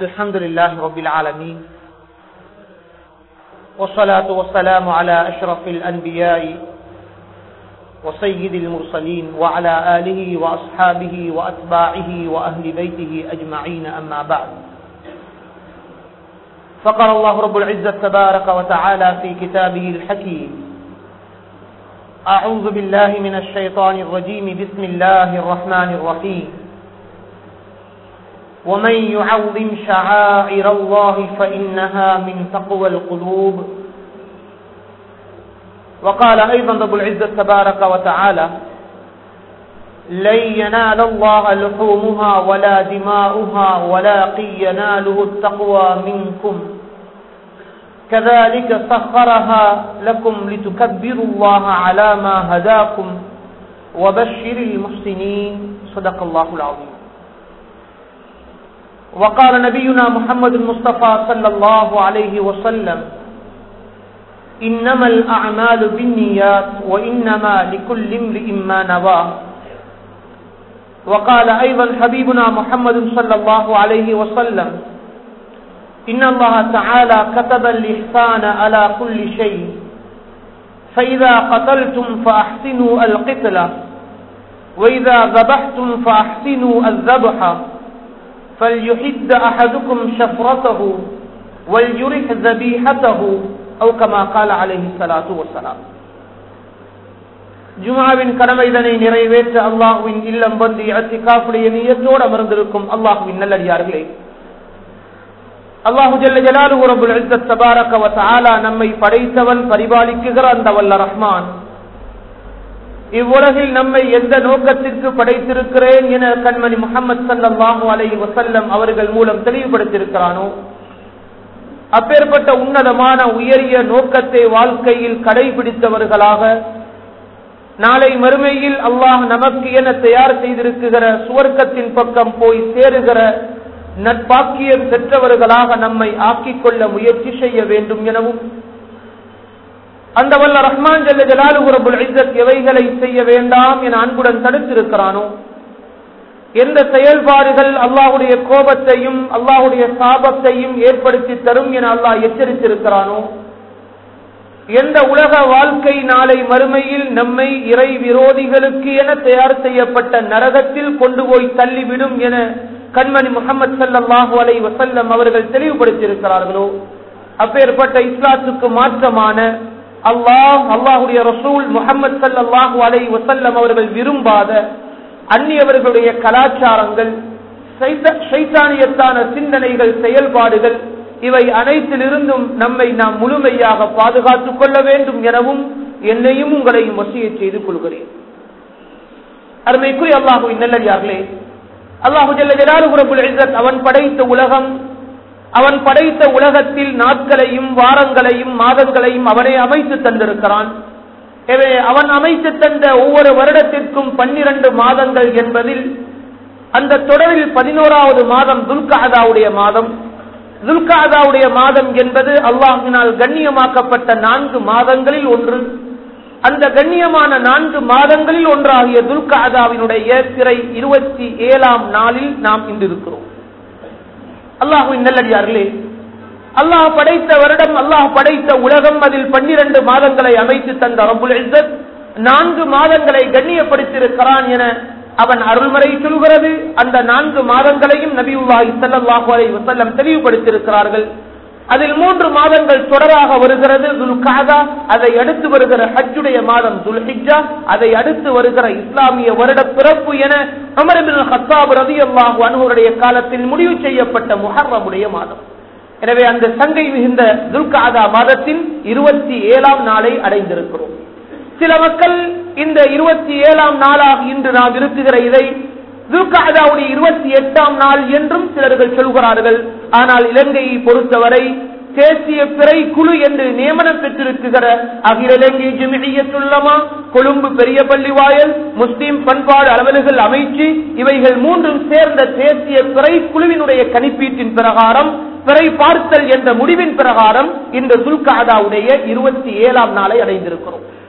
الحمد لله رب العالمين والصلاة والسلام على أشرف الأنبياء وسيد المرسلين وعلى آله وأصحابه وأتباعه وأهل بيته أجمعين أما بعد فقال الله رب العزة تبارك وتعالى في كتابه الحكيم أعوذ بالله من الشيطان الرجيم بسم الله الرحمن الرحيم ومن يعظم شعائر الله فإنها من تقوى القلوب وقال أيضا رب العزة تبارك وتعالى لن ينال الله لحومها ولا دماؤها ولكن يناله التقوى منكم كذلك سخرها لكم لتكبروا الله على ما هداكم وبشر المحسنين صدق الله العظيم وقال نبينا محمد المصطفى صلى الله عليه وسلم إنما الأعمال بالنيات وإنما لكل امرئ ما نوى وقال أيضا حبيبنا محمد صلى الله عليه وسلم إن الله تعالى كتب الإحسان على كل شيء فإذا قتلتم فأحسنوا القتلة وإذا ذبحتم فأحسنوا الذبح فليحد أحدكم شفرته وليرح ذبيحته أو كما قال عليه الصلاة والسلام ஜுமாவின் கடமை இதனை நிறைவேற்ற அல்லாஹுவின் இல்லம் வந்து அத்திகாப்புடைய நீயத்தோடு அமர்ந்திருக்கும் அல்லாஹுவின் நல்லடியார்களே அல்லாஹு ஜல்ல ஜலாலு ரபுல் இஸ்ஸத் தபாரக வ தஆலா நம்மை படைத்தவன் பரிபாலிக்குகிற அந்த வல்ல ரஹ்மான் இவ்வுலகில் நம்மை எந்த நோக்கத்திற்கு படைத்திருக்கிறேன் என கண்மணி முகமது சல்லாஹூ அலைஹி வசல்லம் அவர்கள் மூலம் தெளிவுபடுத்தியிருக்கிறானோ அப்பேற்பட்ட உன்னதமான உயரிய நோக்கத்தை வாழ்க்கையில் கடைபிடித்தவர்களாக நாளை மறுமையில் அல்லாஹ் நமக்கு என தயார் செய்திருக்குகிற சுவர்க்கத்தின் பக்கம் போய் சேருகிற நட்பாக்கியம் பெற்றவர்களாக நம்மை ஆக்கிக் கொள்ள முயற்சி செய்ய வேண்டும் எனவும் அந்த வல்ல ரஹ்மான் ஜல்ல ஜலாலுபுரபுல் இஸ்ஸத் எவைகளை செய்ய வேண்டாம் என அன்புடன் தடுத்திருக்கிறானோ எந்த செயல்பாடுகள் அல்லாஹுடைய கோபத்தையும் அல்லாஹுடைய சாபத்தையும் ஏற்படுத்தி தரும் என அல்லாஹ் எச்சரித்திருக்கிறானோ எந்த உலக வாழ்க்கை நாளை மறுமையில் நம்மை இறை விரோதிகளுக்கு என தயார் செய்யப்பட்ட நரகத்தில் கொண்டு போய் தள்ளிவிடும் என கண்மணி முகமது சல்லாஹூ அலை வசல்லம் அவர்கள் தெளிவுபடுத்தியிருக்கிறார்களோ அப்பேற்பட்ட இஸ்லாத்துக்கு மாற்றமான அல்லாஹ் அல்லாஹுடைய ரசூல் முகமது சல்லாஹூ அலை வசல்லம் அவர்கள் விரும்பாத அந்நியவர்களுடைய கலாச்சாரங்கள் சைத்தானியத்தான சிந்தனைகள் செயல்பாடுகள் இவை அனைத்திலிருந்தும் நம்மை நாம் முழுமையாக பாதுகாத்துக் கொள்ள வேண்டும் எனவும் என்னையும் உங்களையும் வசிய செய்து கொள்கிறேன் அருமைக்குரிய அல்லாஹு நல்லடியார்களே அல்லாஹு ஜல்லாலுபுரபுல் அவன் படைத்த உலகம் அவன் படைத்த உலகத்தில் நாட்களையும் வாரங்களையும் மாதங்களையும் அவனே அமைத்து தந்திருக்கிறான் எனவே அவன் அமைத்து தந்த ஒவ்வொரு வருடத்திற்கும் பன்னிரண்டு மாதங்கள் என்பதில் அந்த தொடரில் பதினோராவது மாதம் துல்காதாவுடைய மாதம் துல்காதாவுடைய மாதம் என்பது அல்லாஹினால் கண்ணியமாக்கப்பட்ட நான்கு மாதங்களில் ஒன்று அந்த கண்ணியமான நான்கு மாதங்களில் ஒன்றாகிய துல்காதாவினுடைய திரை இருபத்தி ஏழாம் நாளில் நாம் இன்று இருக்கிறோம் அல்லாஹுவின் நல்லடியார்களே அல்லாஹ் படைத்த வருடம் அல்லாஹ் படைத்த உலகம் அதில் பன்னிரண்டு மாதங்களை அமைத்து தந்த ரபுல் இஸ்ஸத் நான்கு மாதங்களை கண்ணியப்படுத்தியிருக்கிறான் என அவன் அருள்முறை சொல்கிறது அந்த நான்கு மாதங்களையும் நபியுல்லாஹி ஸல்லல்லாஹு அலைஹி வஸல்லம் தெளிவுபடுத்தியிருக்கிறார்கள் அதில் மூன்று மாதங்கள் தொடராக வருகிறது துல்காதா அதை அடுத்து வருகிற ஹஜ்ஜுடைய மாதம் துல்ஹிஜா அதை அடுத்து வருகிற இஸ்லாமிய வருட பிறப்பு என அமரபின் ஹத்தாப் ரதி அல்லாஹு அனுடைய காலத்தில் முடிவு செய்யப்பட்ட முஹர்ரமுடைய மாதம் எனவே அந்த சங்கை மிகுந்த துல்காதா மாதத்தின் இருபத்தி ஏழாம் நாளை அடைந்திருக்கிறோம் சில மக்கள் இந்த இருபத்தி ஏழாம் நாளாக இன்று நாம் இருக்குகிற இதை துல்காதாவுடைய இருபத்தி எட்டாம் நாள் என்றும் சிலர்கள் சொல்கிறார்கள் ஆனால் இலங்கையை பொறுத்தவரை தேசிய பிறை குழு என்று நியமனம் பெற்றிருக்கிற அகில இலங்கை ஜிமியத்துள்ளமா கொழும்பு பெரிய பள்ளி வாயல் முஸ்லிம் பண்பாடு அலுவல்கள் அமைச்சு இவைகள் மூன்றும் சேர்ந்த தேசிய பிறை குழுவினுடைய கணிப்பீட்டின் பிரகாரம் பிறை பார்த்தல் என்ற முடிவின் பிரகாரம் இந்த துல்காதாவுடைய இருபத்தி ஏழாம் நாளை அடைந்திருக்கிறோம்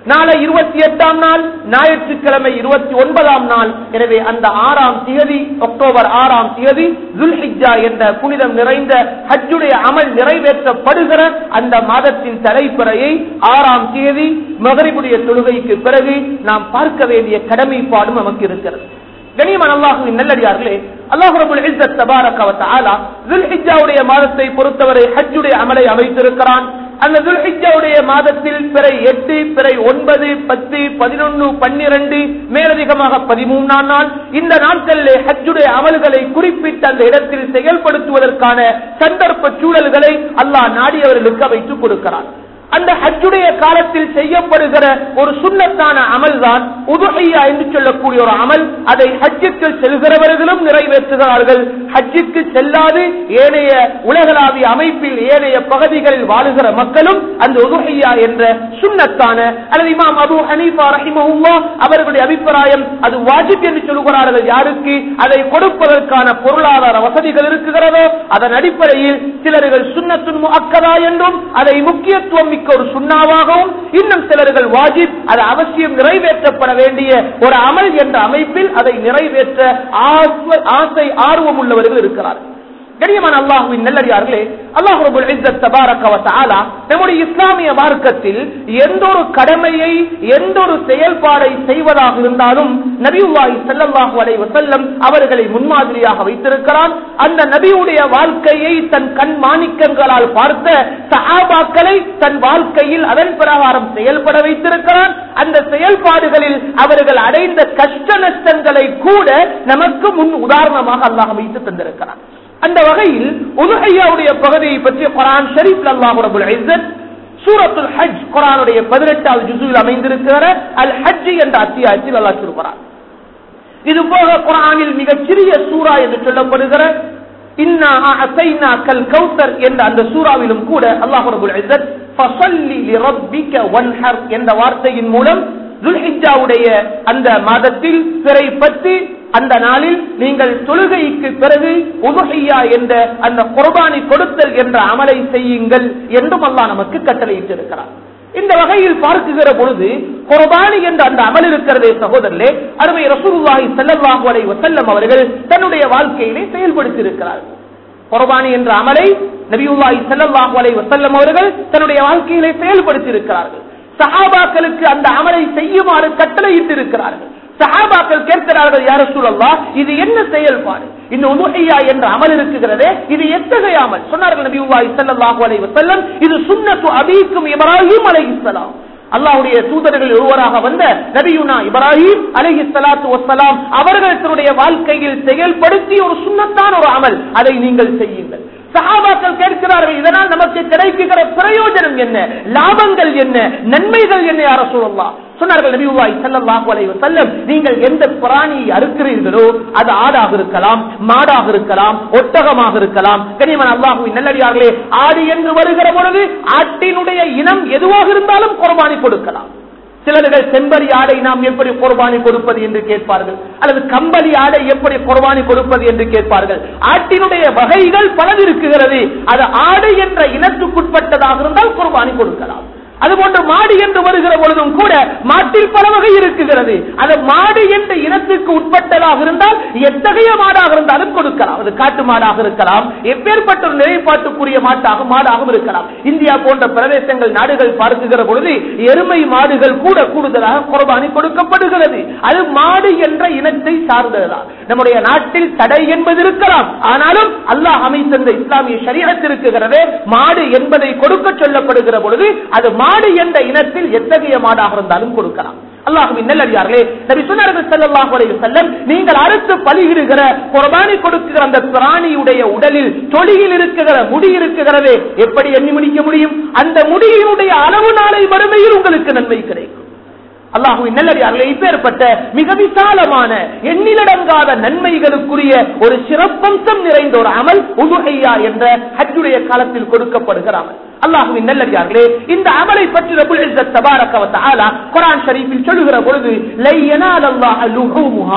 நாளை இருபத்தி எட்டாம் நாள் ஞாயிற்றுக்கிழமை இருபத்தி ஒன்பதாம் நாள் எனவே அந்த ஆறாம் தேதி அக்டோபர் ஆறாம் தேதி துல்ஹிஜா என்ற புனிதம் நிறைந்த ஹஜ்ஜுடைய அமல் நிறைவேற்றப்படுகிற அந்த மாதத்தின் தலைப்பிறையை ஆறாம் தேதி மகரிபுடைய தொழுகைக்கு பிறகு நாம் பார்க்க வேண்டிய கடமைப்பாடும் நமக்கு இருக்கிறது கனிமன் அல்லாஹுவின் நல்லடியார்களே அல்லாஹ் ரபுல் இஸ்ஸத் தபாரக வ தஆலா துல்ஹிஜ்ஜாவுடைய மாதத்தை பொறுத்தவரை ஹஜ்ஜுடைய அமலை அமைத்திருக்கிறான் அந்த துல்ஹிஜ்ஜாவுடைய மாதத்தில் பிறை எட்டு பிறை ஒன்பது பத்து பதினொன்னு பன்னிரண்டு மேலதிகமாக பதிமூணாம் நாள் இந்த நாட்களிலே ஹஜ்ஜுடைய அமல்களை குறிப்பிட்ட அந்த இடத்தில் செயல்படுத்துவதற்கான சந்தர்ப்ப சூழல்களை அல்லாஹ் நாடியவர்களுக்கு வைத்துக் கொடுக்கிறான் அந்த ஹஜ்ஜுடைய காலத்தில் செய்யப்படுகிற ஒரு சுண்ணத்தான அமல் தான் உதுஹையா என்று சொல்லக்கூடிய ஒரு அமல் அதை ஹஜ்ஜுக்கு செல்கிறவர்களும் நிறைவேற்றுகிறார்கள் ஹஜ்ஜுக்கு செல்லாது ஏனைய உலகளாவிய அமைப்பில் ஏனைய பகுதிகளில் வாழுகிற மக்களும் அந்த உதுஹையா என்ற சுண்ணத்தான அல்லது இமாம் அபு ஹனீஃபா ரஹிமஹுல்லா அவர்களுடைய அபிப்பிராயம் அது வாஜிப் என்று சொல்கிறார்கள் யாருக்கு அதை கொடுப்பதற்கான பொருளாதார வசதிகள் இருக்குகிறதோ அதன் அடிப்படையில் சிலர்கள் சுண்ணத்துன் முஅக்கதா என்றும் அதை முக்கியத்துவம் மிக்க ஒரு சுண்ணாவாகவும் இன்னும் சிலர்கள் வாஜிப் அது அவசியம் நிறைவேற்றப்பட வேண்டிய ஒரு அமல் என்ற அமைப்பில் அதை நிறைவேற்ற ஆர்வ- ஆசை ஆர்வம் உள்ளவர்கள் இருக்கிறார்கள் கண்ணியமான அல்லாஹுவின் நல்லடியார்களே அல்லாஹ் ரபுல் இஸ்ஸத் தபாரக வ தஆலா நம்முடைய இஸ்லாமிய மார்க்கத்தில் எந்த ஒரு கடமையை எந்த ஒரு செயல்பாடை செய்வதாக இருந்தாலும் நபியுல்லாஹி ஸல்லல்லாஹு அலைஹி வஸல்லம் அவர்களை முன்மாதிரியாக வைத்திருக்கிறான் அந்த நபியுடைய வாழ்க்கையை தன் கண் மாணிக்கங்களால் பார்த்த சஹாபாக்களை தன் வாழ்க்கையில் அதன் பிரகாரம் செயல்பட வைத்திருக்கிறான் அந்த செயல்பாடுகளில் அவர்கள் அடைந்த கஷ்ட நஷ்டங்களை கூட நமக்கு முன் உதாரணமாக அல்லாஹ் வைத்து தந்திருக்கிறான் அந்த வகையில் உதுஹையாவுடைய பகுதியை பற்றி குரான் ஷரீப் அல்லாஹ் ரபுல் இஸ்ஸத் சூரத்துல் ஹஜ் குரானுடைய பதினெட்டாவது ஜுசுவில் அமைந்திருக்கிற அல் ஹஜ் என்ற அத்தியாயத்தில் அல்லாஹ் சொல்கிறார் இது போக குரானில் மிகச் சிறிய சூரா என்று சொல்லப்படுகிற இன்னா அசைனா கல் கௌசர் என்ற அந்த சூறாவிலும் கூட அல்லாஹ் ரபுல் இஸ்ஸத் ஃபஸல்லி லிரப்பிக வன்ஹர் என்ற வார்த்தையின் மூலம் துல்ஹிஜாவுடைய அந்த மாதத்தில் பிறை பற்றி அந்த நாளில் நீங்கள் தொழுகைக்கு பிறகு உதுஹையா என்ற அந்த குர்பானி கொடுத்தல் என்ற அமலை செய்யுங்கள் என்றும் அல்லாஹ் நமக்கு கட்டளையிட்டிருக்கிறார் இந்த வகையில் பார்க்குகிற பொழுது குர்பானி என்ற அந்த அமல் இருக்கிறதே சகோதரர்களே அருமை ரசூலுல்லாஹி ஸல்லல்லாஹு அலைஹி வஸல்லம் அவர்கள் தன்னுடைய வாழ்க்கையிலே செயல்படுத்தி இருக்கிறார்கள் குர்பானி என்ற அமலை நபியுல்லாஹி ஸல்லல்லாஹு அலைஹி வஸல்லம் அவர்கள் தன்னுடைய வாழ்க்கையிலே செயல்படுத்தி இருக்கிறார்கள் சஹாபாக்களுக்கு அந்த அமலை செய்யுமாறு கட்டளையிட்டு இருக்கிறார்கள் சஹாபாக்கள் கேட்கிறார்கள் யார சூழல்லா இது என்ன செயல்பாடு இந்த உதுஹையா என்ற அமல் இருக்குகிறதே இது எத்தகைய அமல் சொன்னார்கள் நபியுல்லாஹி ஸல்லல்லாஹு அலைஹி வஸல்லம் இது சுன்னத்து அபீக்கும் இப்ராஹிம் அலைஹிஸ்ஸலாம் அல்லாஹ்வுடைய தூதர்கள் ஒருவராக வந்த நபியுனா இப்ராஹிம் அலைஹி ஸலாத்து வஸ்ஸலாம் அவர்கள் தன்னுடைய வாழ்க்கையில் செயல்படுத்தி ஒரு சுன்னத்தான ஒரு அமல் அதை நீங்கள் செய்யுங்கள் சஹாபாக்கள் கேட்கிறார்கள் இதனால் நமக்கு கிடைக்குகிற பிரயோஜனம் என்ன லாபங்கள் என்ன நன்மைகள் என்ன யார சொல்லலாம் சொன்னார்கள் நபிவாய் ஸல்லல்லாஹு அலைஹி வஸல்லம் நீங்கள் எந்த பிராணியை அறுக்கிறீர்களோ அது ஆடாக இருக்கலாம் மாடாக இருக்கலாம் ஒட்டகமாக இருக்கலாம் கனிமன் அல்லாஹுவின் நல்லடியார்களே ஆடு என்று வருகிற பொழுது ஆட்டினுடைய இனம் எதுவாக இருந்தாலும் குர்பானி கொடுக்கலாம் சிலர்கள் செம்பரி ஆடை நாம் எப்படி குர்பானி கொடுப்பது என்று கேட்பார்கள் அல்லது கம்பளி ஆடை எப்படி குர்பானி கொடுப்பது என்று கேட்பார்கள் ஆட்டினுடைய வகைகள் பலது இருக்குகிறது அது ஆடு என்ற இனத்துக்குட்பட்டதாக இருந்தால் குர்பானி கொடுக்கலாம் அதுபோன்று மாடு என்று வருகிற பொழுதும் கூட மாட்டில் பல வகை இருக்குகிறது அது மாடு என்ற இனத்துக்கு உட்பட்டதாக இருந்தால் எத்தகைய மாடாக இருந்தாலும் கொடுக்கலாம் அது காட்டு மாடாக இருக்கலாம் எப்பேற்பட்ட ஒரு நிலைப்பாட்டுக்குரிய மாட்டாக மாடாகவும் இருக்கலாம் இந்தியா போன்ற பிரதேசங்கள் நாடுகள் பார்க்குகிற பொழுது எருமை மாடுகள் கூட கூடுதலாக குர்பானி கொடுக்கப்படுகிறது அது மாடு என்ற இனத்தை சார்ந்ததுதான் நம்முடைய நாட்டில் தடை என்பது இருக்கலாம் ஆனாலும் அல்லாஹ் அமைத்த இந்த இஸ்லாமிய சரீரத்தில் இருக்குகிறதே மாடு என்பதை கொடுக்க சொல்லப்படுகிற பொழுது அது மாடு என்ற இனத்தில் எத்தகைய மாடாக இருந்தாலும் கொடுக்கலாம் அல்லாஹுவின் நல்லடியார்களே நபி சொன்னார்கள் ஸல்லல்லாஹு அலைஹி வஸல்லம் நீங்கள் அறுத்து பலியிடுகிற குர்பானி கொடுக்கிற அந்த பிராணியுடைய உடலில் தொழியில் இருக்குகிற முடி இருக்குகிறதே எப்படி எண்ணி முடிக்க முடியும் அந்த முடியினுடைய அளவு நாளை மறுமையில் உங்களுக்கு நன்மை கிடைக்கும் அல்லாஹுவின் நல்லடியார்களே இப்பேற்பட்ட மிக விசாலமான எண்ணிலடங்காத நன்மைகளுக்குரிய ஒரு சிறப்பம்சம் நிறைந்த ஒரு அமல் உதுஹையா என்ற ஹஜ்ஜுடைய காலத்தில் கொடுக்கப்படுகிற அமல் அல்லாஹுவின் நல்லடியார்களே இந்த அமலை பற்றி ரபுல் இஸ்ஸத் தபாரக வ தஆலா குர்ஆன் ஷரீஃபில் சொல்லுகிற பொழுது லை யனால அல்லாஹ் லுஹூமுஹா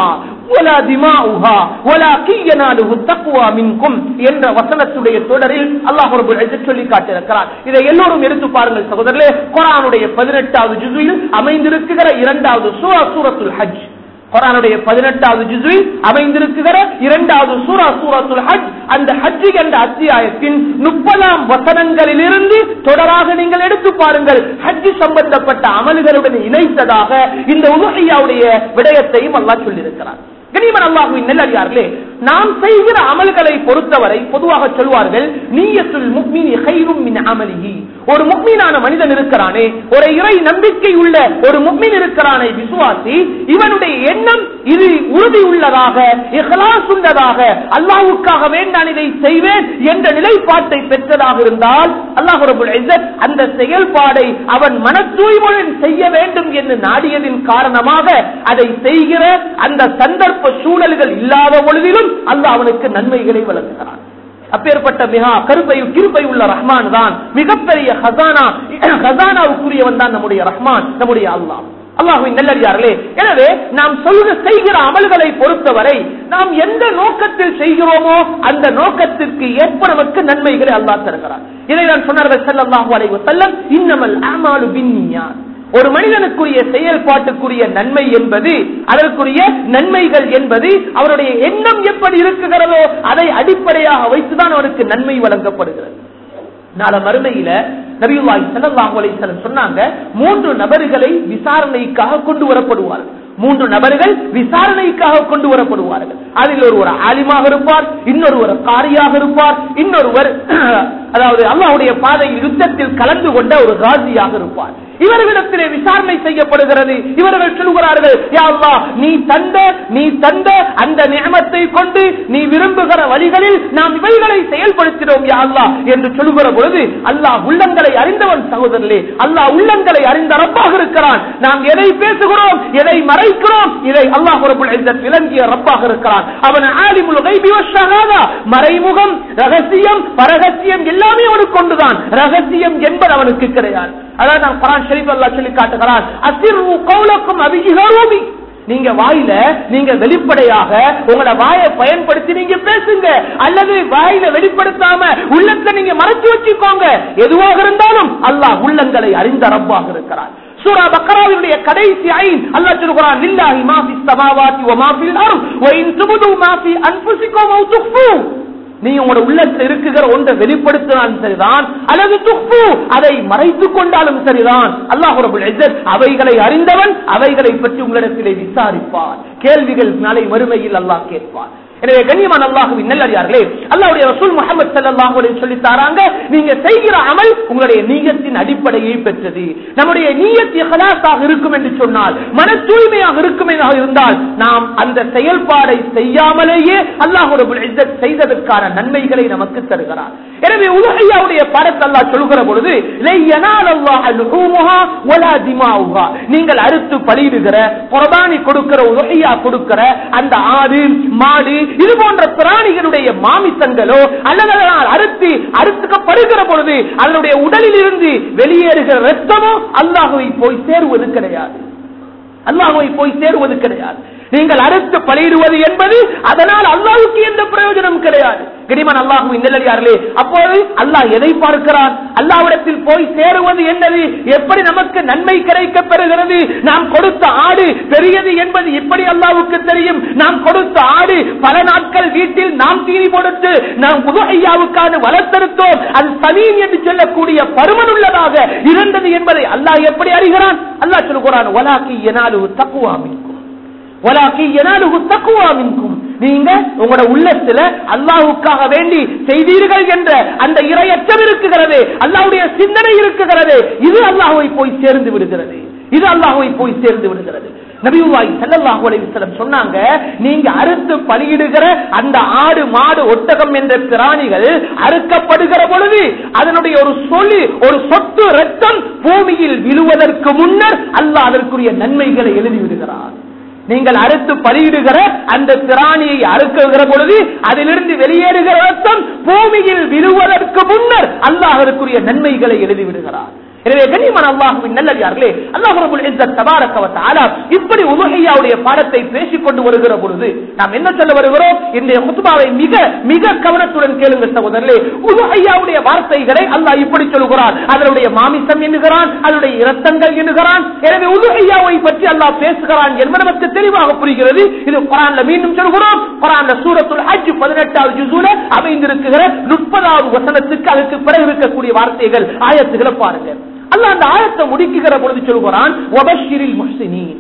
ولا دماؤها ولكن يناله التقوى منكم என்ற வசனத்துடைய தொடரில் அல்லாஹ் ரப்பல் இஸ்ஸத் சொல்லி காட்டியிருக்கிறார் இதை எல்லோரும் எடுத்து பாருங்கள் சகோதரர்களே குர்ஆனுடைய 18வது ஜுஸில் அமைந்திருக்கிற இரண்டாவது சூரா சூரத்துல் ஹஜ் குரானுடைய பதினெட்டாவது ஜுசுவில் அமைந்திருக்கிற இரண்டாவது சூரா சூரத்துல் ஹஜ் அந்த ஹஜ் என்ற அத்தியாயத்தின் முப்பதாம் வசனங்களிலிருந்து தொடராக நீங்கள் எடுத்து பாருங்கள் ஹஜ் சம்பந்தப்பட்ட அமல்களுடன் இணைத்ததாக இந்த உலகையாவுடைய விடயத்தையும் அல்லாஹ் சொல்லியிருக்கிறார் கனிமன் அல்லாஹுவின் நெல்லடியார்களே நாம் செய்கிற அமல்களை பொறுத்தவரை பொதுவாக சொல்வார்கள் நீயத்துல் முக்மீனி கைரும் மின் அமலிஹி ஒரு முக்மீனான மனிதன் இருக்கிறானே ஒரு இறை நம்பிக்கை உள்ள ஒரு முக்மீன் இருக்கிறானே விசுவாசி இவனுடைய எண்ணம் இது உறுதி உள்ளதாக இஹ்லாஸ் உள்ளதாக அல்லாஹ்வுக்காக வேண்டான் இதை செய்வேன் என்ற நிலைப்பாட்டை பெற்றதாக இருந்தால் அல்லாஹ் ரபுல் இஸ்ஸத் அந்த செயல்பாடை அவன் மன தூய்மையுடன் செய்ய வேண்டும் என்று நாடியதின் காரணமாக அதை செய்கிற அந்த சந்தர்ப்ப சூழல்கள் இல்லாத பொழுதிலும் அல்லாஹ் அவனுக்கு நன்மைகளை வழங்குகிறான் அப்பேற்பட்ட மிக கருப்பை கிருப்பை உள்ள ரஹ்மான் தான் மிகப்பெரிய ஹசானா ஹசானாவுக்குரியவன் தான் நம்முடைய ரஹ்மான் நம்முடைய அல்லாஹ் அல்லாஹுவின் நல்லடியார்களே எனவே நாம் சொல்ல செய்கிற அமல்களை பொறுத்தவரை நாம் எந்த நோக்கத்தில் செய்கிறோமோ அந்த நோக்கத்திற்கு ஏற்ப நமக்கு நன்மைகளை அல்லாஹ் தருகிறார் இதை நான் சொன்னார்கள் ஸல்லல்லாஹு அலைஹி வஸல்லம் இன்னமல் அமாலு பின்னியாத் ஒரு மனிதனுக்குரிய செயல்பாட்டுக்குரிய நன்மை என்பது அதற்குரிய நன்மைகள் என்பது அவருடைய எண்ணம் எப்படி இருக்குகிறதோ அதை அடிப்படையாக வைத்துதான் அவருக்கு நன்மை வழங்கப்படுகிறது நாள மறுமையில நபியுல்லாஹி ஸல்லல்லாஹு அலைஹி வஸல்லம் சொன்னாங்க மூன்று நபர்களை விசாரணைக்காக கொண்டு வரப்படுவார்கள் மூன்று நபர்கள் விசாரணைக்காக கொண்டு வரப்படுவார்கள் அதில் ஒருவர் ஆலிமாக இருப்பார் இன்னொருவர் காரியாக இருப்பார் இன்னொருவர் அதாவது அல்லாஹ்வுடைய பாதையில் யுத்தத்தில் கலந்து கொண்ட ஒரு காசியாக இருப்பார் இவர்களிடத்திலே விசாரணை செய்யப்படுகிறது இவர்கள் சொல்கிறார்கள் யா அல்லாஹ் நீ தந்த நீ தந்த அந்த நியமத்தை கொண்டு நீ விரும்புகிற வழிகளில் நாம் இவைகளை செயல்படுத்தினோம் யா அல்லாஹ் என்று சொல்லுகிற பொழுது அல்லாஹ் உள்ளங்களை அறிந்தவன் சகோதரர்களே அல்லாஹ் உள்ளங்களை அறிந்த ரப்பாக இருக்கிறான் நாம் எதை பேசுகிறோம் எதை மறைக்கிறோம் இதை அல்லாஹ் ரபுல் இஸ்ஸத் விளங்கிய ரப்பாக இருக்கிறான் அவன் ஆலிமுல் கைபி வஷ்ஷஹாதா மறைமுகம் ரகசியம் பரகசியம் எல்லாமே அவனுக்கு கொண்டுதான் ரகசியம் என்பது அவனுக்கு கிடையாது அதான் நான் குரான் ஷரீஃப் அல்லாஹ் சொல்லி காட்டுகிறான் அசிர்ரு கௌலக்கும் அபிஹிஹரூபி நீங்க வாயில நீங்க வெளிப்படையாக உங்களோட வாயை பயன்படுத்தி நீங்க பேசுங்க அல்லது வாயில வெளிப்படுத்தாம உள்ளத்தை நீங்க மறைச்சு வச்சுக்கோங்க எதுவாக இருந்தாலும் அல்லாஹ் உள்ளங்களை அறிந்த ரப்பாக இருக்கிறார் சூரா பக்கராவினுடைய கடைசி ஐன் அல்லாஹ் சொல்கிறான் லில்லாஹி மா ஃபிஸ் ஸமாவாதி வ மா ஃபில் அர்த் வ இன் துபது மா ஃபி அன்ஃபுசிக்கும் அவ் துஃபு நீ உங்களோட உள்ளத்தில் இருக்குகிற ஒன்றை வெளிப்படுத்தினாலும் சரிதான் அல்லது துப்பு அதை மறைத்துக் கொண்டாலும் சரிதான் அல்லாஹ் ரபுல் இஸ்ஸத் அவைகளை அறிந்தவன் அவைகளை பற்றி உங்களிடத்திலே விசாரிப்பார் கேள்விகள் நாளை மறுமையில் அல்லாஹ் கேட்பார் எனவே கண்ணியமான அல்லாஹுவின் நல்லடியார்களே அல்லாஹ்வுடைய ரசூல் முஹம்மது ஸல்லல்லாஹு அலைஹி சொல்லி தராங்க நீங்க செய்கிற அமல் உங்களுடைய நீயத்தின் அடிப்படையை பெற்றது நம்முடைய நீயத் இஹ்லாஸாக இருக்கும் என்று சொன்னால் மன தூய்மையாக இருக்கும் என்று இருந்தால் நாம் அந்த செயல்பாடை செய்யாமலேயே அல்லாஹ் ரபுல் இஸ்ஸத் செய்ததற்கான நன்மைகளை நமக்கு தருகிறார் எனவே உலகையாவுடைய பாடத்தை அல்லாஹ் சொல்கிற பொழுது லை யனாலல்லாஹு லுஹூமுஹா வலா திமாவுஹா நீங்கள் அறுத்து பலியிடுகிற குர்பானி கொடுக்கிற உலகையா கொடுக்கிற அந்த ஆடு மாடு இது போன்ற பிராணிகளுடைய மாமிசங்களோ அல்லது அதனால் அறுத்து அறுத்துக்கப்படுகிற பொழுது அதனுடைய உடலில் இருந்து வெளியேறுகிற ரத்தமோ அல்லாஹுவை போய் சேருவது கிடையாது அல்லாஹுவை போய் சேருவது கிடையாது நீங்கள் அறுத்து பலியிடுவது என்பது அதனால் அல்லாஹுக்கு எந்த பிரயோஜனம் கிடையாது கிரிமன் அல்லாஹு நல்லடியார்களே அப்போது அல்லாஹ் எதை பார்க்கிறான் அல்லாவிடத்தில் போய் சேருவது என்னது எப்படி நமக்கு நன்மை கிடைக்க பெறுகிறது நாம் கொடுத்த ஆடு பெரியது என்பது எப்படி அல்லாவுக்கு தெரியும் நாம் கொடுத்த ஆடு பல நாட்கள் வீட்டில் நாம் தீனி கொடுத்து நாம் புதுஐயாவுக்கான வளர்த்தெடுத்தோம் அது சமீன் என்று சொல்லக்கூடிய பருமனுள்ளதாக இருந்தது என்பதை அல்லாஹ் எப்படி அறிகிறான் அல்லாஹ் சொல்கிறான் வலாக்கி எனாலு தக்குவாமிக்கும் நீங்க உங்களோட உள்ளத்துல அல்லாஹுக்காக வேண்டி செய்தீர்கள் என்ற அந்த இரையற்றம் இருக்குகிறது அல்லாஹுடைய சிந்தனை இருக்குகிறது இது அல்லாஹுவை போய் சேர்ந்து விடுகிறது இது அல்லாஹுவை போய் சேர்ந்து விடுகிறது நபிவாய் ஸல்லல்லாஹு அலைஹி வஸல்லம் சொன்னாங்க நீங்க அறுத்து பலியிடுகிற அந்த ஆடு மாடு ஒட்டகம் என்ற பிராணிகள் அறுக்கப்படுகிற பொழுது அதனுடைய ஒரு சொல்லி ஒரு சொட்டு ரத்தம் பூமியில் விழுவதற்கு முன்னர் அல்லாஹ் அதற்குரிய நன்மைகளை எழுதி விடுகிறார் நீங்கள் அறுத்து பலியிடுகிற அந்த பிராணியை அறுக்குகிற பொழுது அதிலிருந்து வெளியேறுகிற ரத்தம் பூமியில் விழுவதற்கு முன்னர் அல்லாஹ் அதற்குரிய நன்மைகளை எழுதி விடுகிறார் எனவே கண்ணியமான அல்லாஹுவின் நல்லடியார்களே அல்லாஹ் ரபுல் இஸ்ஸத் தபாரக வ தஆலா இப்படி உதுஹியாவுடைய பாடத்தை பேசிக் கொண்டு வருகிற பொழுது நாம் என்ன சொல்ல வருகிறோம் இந்த குத்துபாவை மிக மிக கவனத்துடன் கேளுங்கள் சகோதரர்களே உதுஹியாவுடைய வார்த்தைகளை அல்லாஹ் இப்படி சொல்கிறான் அதனுடைய மாமிசம் எண்ணுகிறான் அதனுடைய இரத்தங்கள் எண்ணுகிறான் எனவே உதுஹியாவை பற்றி அல்லாஹ் பேசுகிறான் என்பது நமக்கு தெளிவாக புரிகிறது இது குரான்ல மீண்டும் சொல்கிறோம் குரான்ல சூரத்துல் ஹஜ் பதினெட்டாவது ஜுசூல அமைந்திருக்கிற முப்பதாவது வசனத்துக்கு அதுக்கு பிறகு இருக்கக்கூடிய வார்த்தைகள் ஆயத்துகளை பாருங்க அல்லாஹ் அந்த ஆயத்தை முடிக்குகிற பொழுது சொல்கிறான் "வபஷ்ஷிரில் முஹ்சினீன்."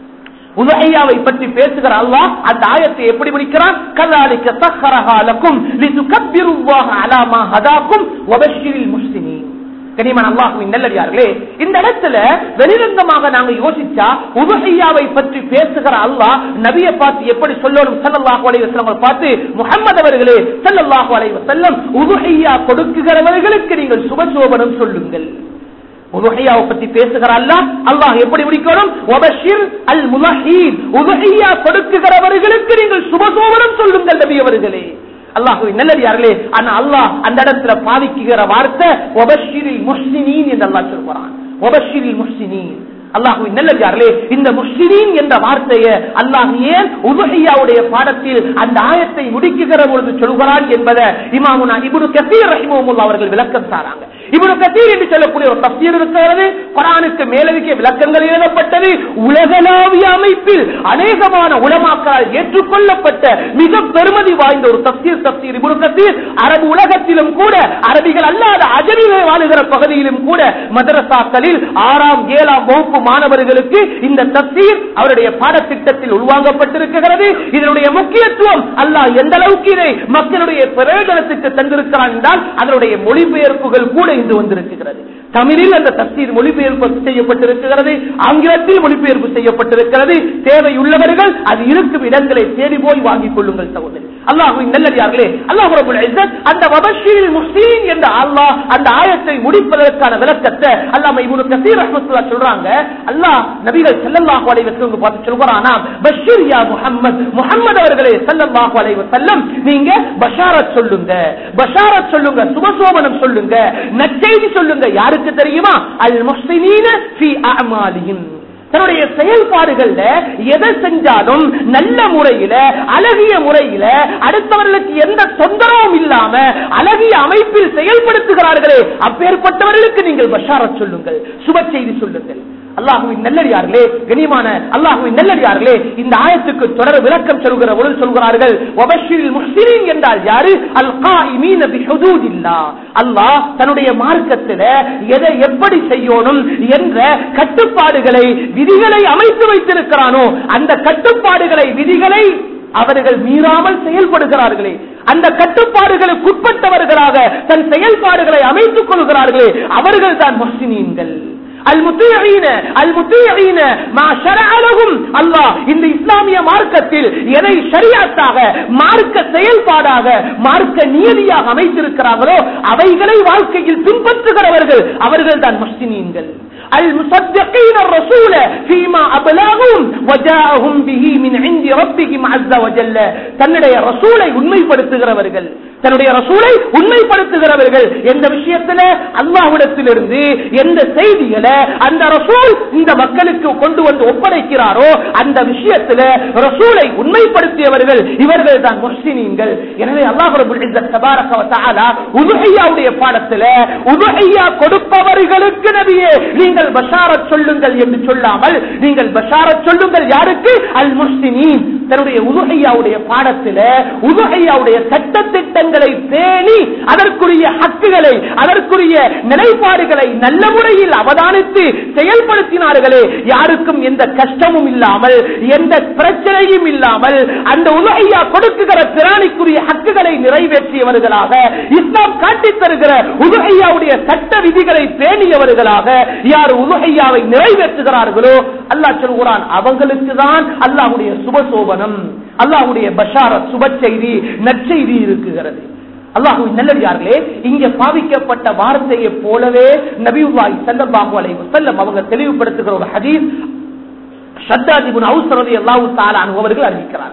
உதகையாவை பற்றி பேசுகிற அல்லாஹ் அந்த ஆயத்தை எப்படி முடிக்கிறான் கல்லாலிக்க சஹரஹா லக்கும் லிதுகப்பிருல்லாஹ அலா மா ஹதாக்கும் வபஷ்ஷிரில் முஹ்சினீன் கனிமன் அல்லாஹுவின் நல்லடியார்களே இந்த இடத்துல வெளிரங்கமாக நாங்க யோசிச்சா உபஹையாவை பற்றி பேசுகிற அல்லாஹ் நபியை பார்த்து எப்படி சொல்லணும் ஸல்லல்லாஹு அலைஹி வஸல்லம் பார்த்து முஹம்மது அவர்களே ஸல்லல்லாஹு அலைஹி வஸல்லம் உபஹையா கொடுக்குகிறவர்களுக்கு நீங்கள் சுபசோபனம் சொல்லுங்கள் உதுஹையாவை பத்தி பேசுகிற அல்லாஹ் அல்லாஹ் எப்படி முடிக்கணும் வபஷிர் அல் முலஹீன் உதுஹையா கொடுக்குகிறவர்களுக்கு நீங்கள் சுபசோபனம் சொல்லுங்கள் நபி அவர்களே அல்லாஹுவின் நல்லடியார்களே ஆனா அல்லாஹ் அந்த இடத்துல பாதிக்குகிற வார்த்தை ஒபஷிரில் முஸ்லிமீன் என்று அல்லாஹ் சொல்கிறான் ஒபஷிரில் முஸ்லிமீன் அல்லாஹுவின் நல்லடியார்களே இந்த முஸ்லிமீன் என்ற வார்த்தையை அல்லாஹ் ஏன் உபஹையாவுடைய பாடத்தில் அந்த ஆயத்தை முடிக்குகிற பொழுது சொல்கிறான் என்பதை இமாமுனா இபுனு கசீர் ரஹிமோமுல்லா அவர்கள் விளக்கம் சாராங்க இவனு கத்தீர் என்று சொல்லக்கூடிய ஒரு தப்சீர் இருக்கிறது குரானுக்கு மேலதிக விளக்கங்கள் எழுதப்பட்டது உலகளாவிய அமைப்பில் அநேகமான உலமாக்களால் ஏற்றுக்கொள்ளப்பட்ட மிக பெருமதி வாய்ந்த ஒரு தப்சீர் தப்சீர் இவனு கத்தீர் அரபு உலகத்திலும் கூட அரபிகள் அல்லாத அஜரிலே வாழுகிற பகுதியிலும் கூட மதரசாக்களில் ஆறாம் ஏழாம் வகுப்பு மாணவர்களுக்கு இந்த தப்சீர் அவருடைய பாடத்திட்டத்தில் உள்வாங்கப்பட்டிருக்கிறது இதனுடைய முக்கியத்துவம் அல்லாஹ் எந்த அளவுக்கு இதை மக்களுடைய பிரயோஜனத்துக்கு தந்திருக்கிறான் என்றால் அதனுடைய மொழிபெயர்ப்புகள் கூட இன்று வந்திருக்கிறது தமிழில் அந்த தப்சீர் மொழிபெயர்ப்பு செய்யப்பட்டிருக்கிறது ஆங்கிலத்தில் மொழிபெயர்ப்பு செய்யப்பட்டிருக்கிறது தேவையுள்ளவர்கள் அது இருக்கும் இடங்களை தேடி போய் வாங்கிக் கொள்ளுங்கள் சகோதரி அல்லாஹுவின் நல்லடியார்களே அல்லாஹ் ரபுல் இஸ்ஸத் அந்த வபஷீரில் முஸ்லீம் என்ற அல்லாஹ் அந்த ஆயத்தை முடிப்பதற்கான விளக்கத்தை அல்லாஹ் இப்னு கஸீர் ரஹ்மத்துல்லாஹ் சொல்றாங்க அல்லாஹ் நபிகள் ஸல்லல்லாஹு அலைஹி வஸல்லம் பார்த்து சொல்றானா பஷீர் யா முஹம்மத் முஹம்மது அவர்களே ஸல்லல்லாஹு அலைஹி வஸல்லம் நீங்க பஷாரத் சொல்லுங்க பஷாரத் சொல்லுங்க சுபசோபனம் சொல்லுங்க நற்செய்தி சொல்லுங்க யாருக்கு தெரியுமா அல் முஸ்லிமீன ஃபீ அஅமாலிஹிம் தன்னுடைய செயல்பாடுகள்ல எதை செஞ்சாலும் நல்ல முறையில அழகிய முறையில அடுத்தவர்களுக்கு எந்த தொந்தரவும் இல்லாம அழகிய அமைப்பில் செயல்படுத்துகிறார்களே அப்பேற்பட்டவர்களுக்கு நீங்கள் பஷாரத் சொல்லுங்கள் சுப செய்தி சொல்லுங்கள் அல்லாஹுவின் நல்லடியார்களே கனிமான அல்லாஹுவின் நல்லடியார்களே இந்த ஆயத்துக்கு தொடர் விளக்கம் சொல்கிற பொழுது சொல்கிறார்கள் வபஷிரில் முஸ்லிம் என்றால் யாரு அல் காயிமீன பிஹுதூதில்லா அல்லாஹ் தன்னுடைய மார்க்கத்தில எதை எப்படி செய்யணும் என்ற கட்டுப்பாடுகளை விதிகளை அமைத்து வைத்திருக்கிறானோ அந்த கட்டுப்பாடுகளை விதிகளை அவர்கள் மீறாமல் செயல்படுகிறார்களே அந்த கட்டுப்பாடுகளுக்கு உட்பட்டவர்களாக தன் செயல்பாடுகளை அமைத்துக் கொள்கிறார்களே அவர்கள் தான் முஸ்லிமீன்கள் المطيعين المطيعين ما شرع لهم அல்லாஹ் இந்த இஸ்லாமிய மார்க்கத்தில் எதை ஷரியத்தாக மார்க்க செயல்பாடாக மார்க்க நியதியாக அமைத்திருக்கிறார்களோ அவைகளை வாழ்க்கையில் பின்பற்றுகிறவர்கள் அவர்கள் தான் முஸ்லிமீன்கள் المصدقين الرسول فيما أبلاغهم وجاءهم به من عند ربهم عز وجل தன்னுடைய ரசூலை உண்மைப்படுத்துகிறவர்கள் தன்னுடைய ரசூலை உண்மைப்படுத்துகிறவர்கள் எந்த விஷயத்துல அல்லாஹ்விடத்திலிருந்து எந்த செய்திகளை அந்த ரசூல் இந்த மக்களுக்கு கொண்டு வந்து ஒப்படைக்கிறாரோ அந்த விஷயத்துல ரசூலை உண்மைப்படுத்தியவர்கள் இவர்கள் தான் முஸ்லிமீன்கள் எனவே அல்லாஹ் ரபுல் இஸ்ஸத் தபாரக வ தஆலா உதுஹியாவுடைய பாடத்துல உதுஹியா கொடுப்பவர்களுக்கு நபியே நீங்கள் பஷாரத் சொல்லுங்கள் என்று சொல்லாமல் நீங்கள் பஷாரத் சொல்லுங்கள் யாருக்கு அல் முஸ்லிமீன் தன்னுடைய உதுஹியாவுடைய பாடத்துல உதுஹியாவுடைய சட்ட திட்டங்களை பேணி அதற்குரிய ஹக்குகளை அதற்குரிய நிலைப்பாடுகளை நல்ல முறையில் அவதானித்து செயல்படுத்தினார்களே யாருக்கும் எந்த கஷ்டமும் இல்லாமல் எந்த பிரச்சனையும் இல்லாமல் அந்த உலகையா கொடுக்குகிற திராணிக்குரிய ஹக்குகளை நிறைவேற்றியவர்களாக இஸ்லாம் காட்டித் தருகிற உலகையாவுடைய சட்ட விதிகளை பேணியவர்களாக யார் உலகையாவை நிறைவேற்றுகிறார்களோ அல்லாஹ் சொல்கிறான் அவங்களுக்கு தான் அல்லாஹுடைய சுபசோபனம் அல்லாஹுடைய பஷாரத் சுப செய்தி நற்செய்தி இருக்குகிறது அல்லாஹுவின் நல்லடியார்களே இங்க பாவிக்கப்பட்ட வார்த்தையை போலவே நபியுல்லாஹி ஸல்லல்லாஹு அலைஹி வஸல்லம் அவங்க தெளிவுபடுத்துகிற ஒரு ஹதீஸ் ஷத்தாஜிபுன் அவுஸ் ரலியல்லாஹு தஆலா அன்ஹு அவர்கள் அறிவிக்கிறார்கள்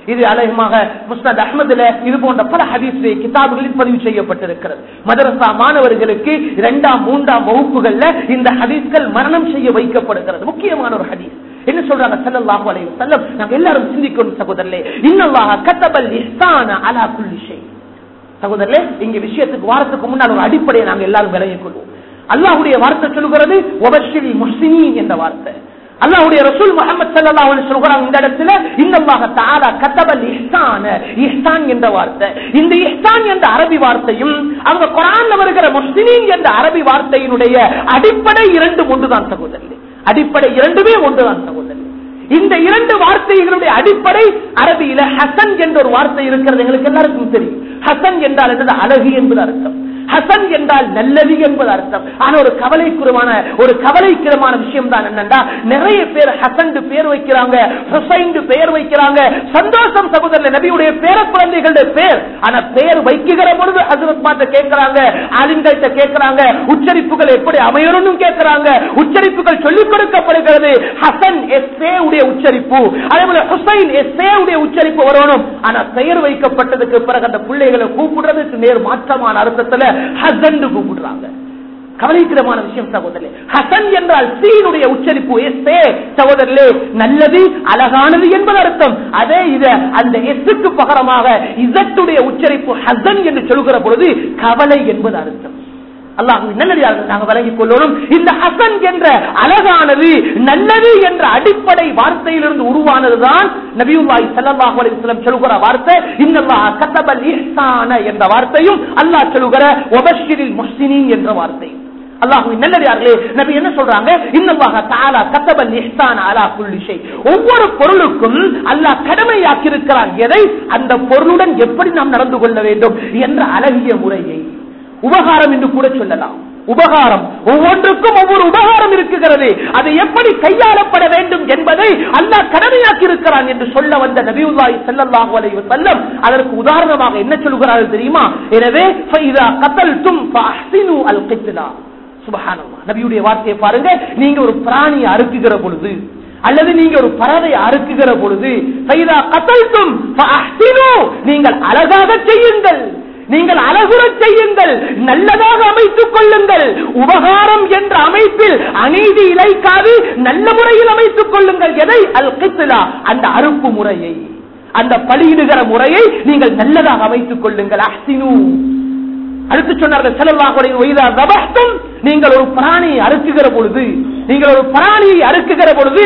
இது அழகமாக முஸ்னத் அஹ்மதுல இது போன்ற பல ஹதீஸ் கிதாபுகளில் பதிவு செய்யப்பட்டிருக்கிறது மதரசா மாணவர்களுக்கு இரண்டாம் மூன்றாம் வகுப்புகள்ல இந்த ஹதீஸ்கள் மரணம் செய்ய வைக்கப்படுகிறது முக்கியமான ஒரு ஹதீஸ் என்ன சொல்றாங்க ஸல்லல்லாஹு அலைஹி வஸல்லம் நாங்க எல்லாரும் சிந்திக்கணும் சகோதரர்களே இன்னல்லாஹ கத்தபல் இஹ்சான அலா குல்லி ஷை சகோதரர்களே இங்க விஷயத்துக்கு வாரத்துக்கு முன்னால் ஒரு அடிப்படையை நாங்க எல்லாரும் விலகிக் கொள்வோம் அல்லாஹ்வுடைய வார்த்தை சொல்லுகிறது ஒபஷில் முஸ்லிமீன் என்ற வார்த்தை அல்லாஹ்வுடைய ரசூல் முஹம்மது ஸல்லல்லாஹு அலைஹி சொல்றாங்க இந்த இடத்துல இன்னல்லாஹ தஆலா கத்தபல் இஹ்சான இஹ்சான் என்ற வார்த்தை இந்த இஹ்சான் என்ற அரபி வார்த்தையும் அவங்க குர்ஆன்ல வருகிற முஸ்லிமீன் என்ற அரபி வார்த்தையினுடைய அடிப்படை இரண்டு ஒன்றுதான் சகோதரர்களே அடிப்படை இரண்டுமே ஒன்றுதான் சகோதரர்களே இந்த இரண்டு வார்த்தைகளுடைய அடிப்படை அரபியில ஹசன் என்ற ஒரு வார்த்தை இருக்கிறது எங்களுக்கு எல்லாருக்கும் தெரியும் ஹசன் என்றால் என்னது அழகு என்பது அர்த்தம் ஹசன் என்றால் நல்லது என்பது அர்த்தம் ஆனா ஒரு கவலைக்குறமான ஒரு கவலைக்கிரமான விஷயம் தான் என்னன்னா நிறைய பேர் ஹசன் பேர் வைக்கிறாங்க ஹுசைன் பெயர் வைக்கிறாங்க சந்தோஷம் சகோதரர் நபியுடைய பேர குழந்தைகளுடைய பேர் ஆனா பெயர் வைக்குகிற பொழுது ஹசரத் மாட்ட கேட்கிறாங்க ஆளுங்கள்ட்ட கேட்கிறாங்க உச்சரிப்புகள் எப்படி அமையணும்னு கேட்கிறாங்க உச்சரிப்புகள் சொல்லிக் கொடுக்கப்படுகிறது ஹசன் எஸ் உடைய உச்சரிப்பு அதே போல ஹுசைன் எஸ் உடைய உச்சரிப்பு வரணும் ஆனா பெயர் வைக்கப்பட்டதுக்கு பிறகு அந்த பிள்ளைகளை கூப்பிடுறதுக்கு நேர் மாற்றமான அர்த்தத்துல ஹசன் கூப்பிடுறாங்க கவலைக்கிடமான விஷயம் சகோதரே ஹசன் என்றால் சீனுடைய உச்சரிப்பு எஸ்ஏ சகோதரர்களே நல்லது அழகானது என்பது அர்த்தம் அதே இத அந்த எஸ்ஸுக்கு பகரமாக இசட்டுடைய உச்சரிப்பு ஹசன் என்று சொல்கிற பொழுது கவலை என்பது அர்த்தம் அல்லாஹ் நல்லடியார்கள் நாங்கள் விளங்கிக் கொள்ளணும் இந்த ஹசன் என்ற அழகானது நல்லது என்ற அடிப்படை வார்த்தையிலிருந்து உருவானதுதான் நபியுல்லாஹி ஸல்லல்லாஹு அலைஹி வஸல்லம் சொல்கிற வார்த்தை இன்னல்லாஹ கத்தபல் இஹ்சான என்ற வார்த்தையும் அல்லாஹ் சொல்கிற வபஷிரில் முஹ்சினீன் என்ற வார்த்தை அல்லாஹுவின் நல்லடியார்களே நபி என்ன சொல்றாங்க இன்னல்லாஹ தஆலா கத்தபல் இஹ்சான அலா குல்லி ஷை ஒவ்வொரு பொருளுக்கும் அல்லாஹ் கடமையாக்கி இருக்கிறான் எதை அந்த பொருளுடன் எப்படி நாம் நடந்து கொள்ள வேண்டும் என்ற அழகிய முறையை உபகாரம் என்று கூட சொல்லலாம் உபகாரம் ஒவ்வொன்றுக்கும் ஒவ்வொரு உபகாரம் இருக்குகிறது அது எப்படி கையாளப்பட வேண்டும் என்பதை அல்லாஹ் கடமையாக்கி இருக்கிறான் என்று சொல்ல வந்த நபியுல்லாஹி ஸல்லல்லாஹு அலைஹி வஸல்லம் அதற்கு உதாரணமாக என்ன சொல்கிறார்கள் தெரியுமா எனவே ஃபைதா கத்தல்தும் ஃபஅஹ்சினு அல் கித்லா சுபஹானல்லாஹ் நபியுடைய வார்த்தையை பாருங்க நீங்க ஒரு பிராணியை அறுக்குகிற பொழுது அல்லது நீங்க ஒரு பறவை அறுக்குகிற பொழுது ஃபைதா கத்தல்தும் ஃபஅஹ்சினு நீங்கள் அழகாக செய்யுங்கள் நீங்கள் அழகுறச் செய்யுங்கள் நல்லதாக அமைத்துக் கொள்ளுங்கள் உபகாரம் என்ற அமைப்பில் அநீதி இழைக்காது நல்ல முறையில் அமைத்துக் கொள்ளுங்கள் எதை அல் கித்லா அந்த அறுப்பு முறையை அந்த பலியிடுகிற முறையை நீங்கள் நல்லதாக அமைத்துக் கொள்ளுங்கள் அஹ்சினு அடுத்து சொன்னார்கள் செலவாக நீங்கள் ஒரு பிராணியை அறுக்குகிற பொழுது நீங்கள் ஒரு பிராணியை அறுக்குகிற பொழுது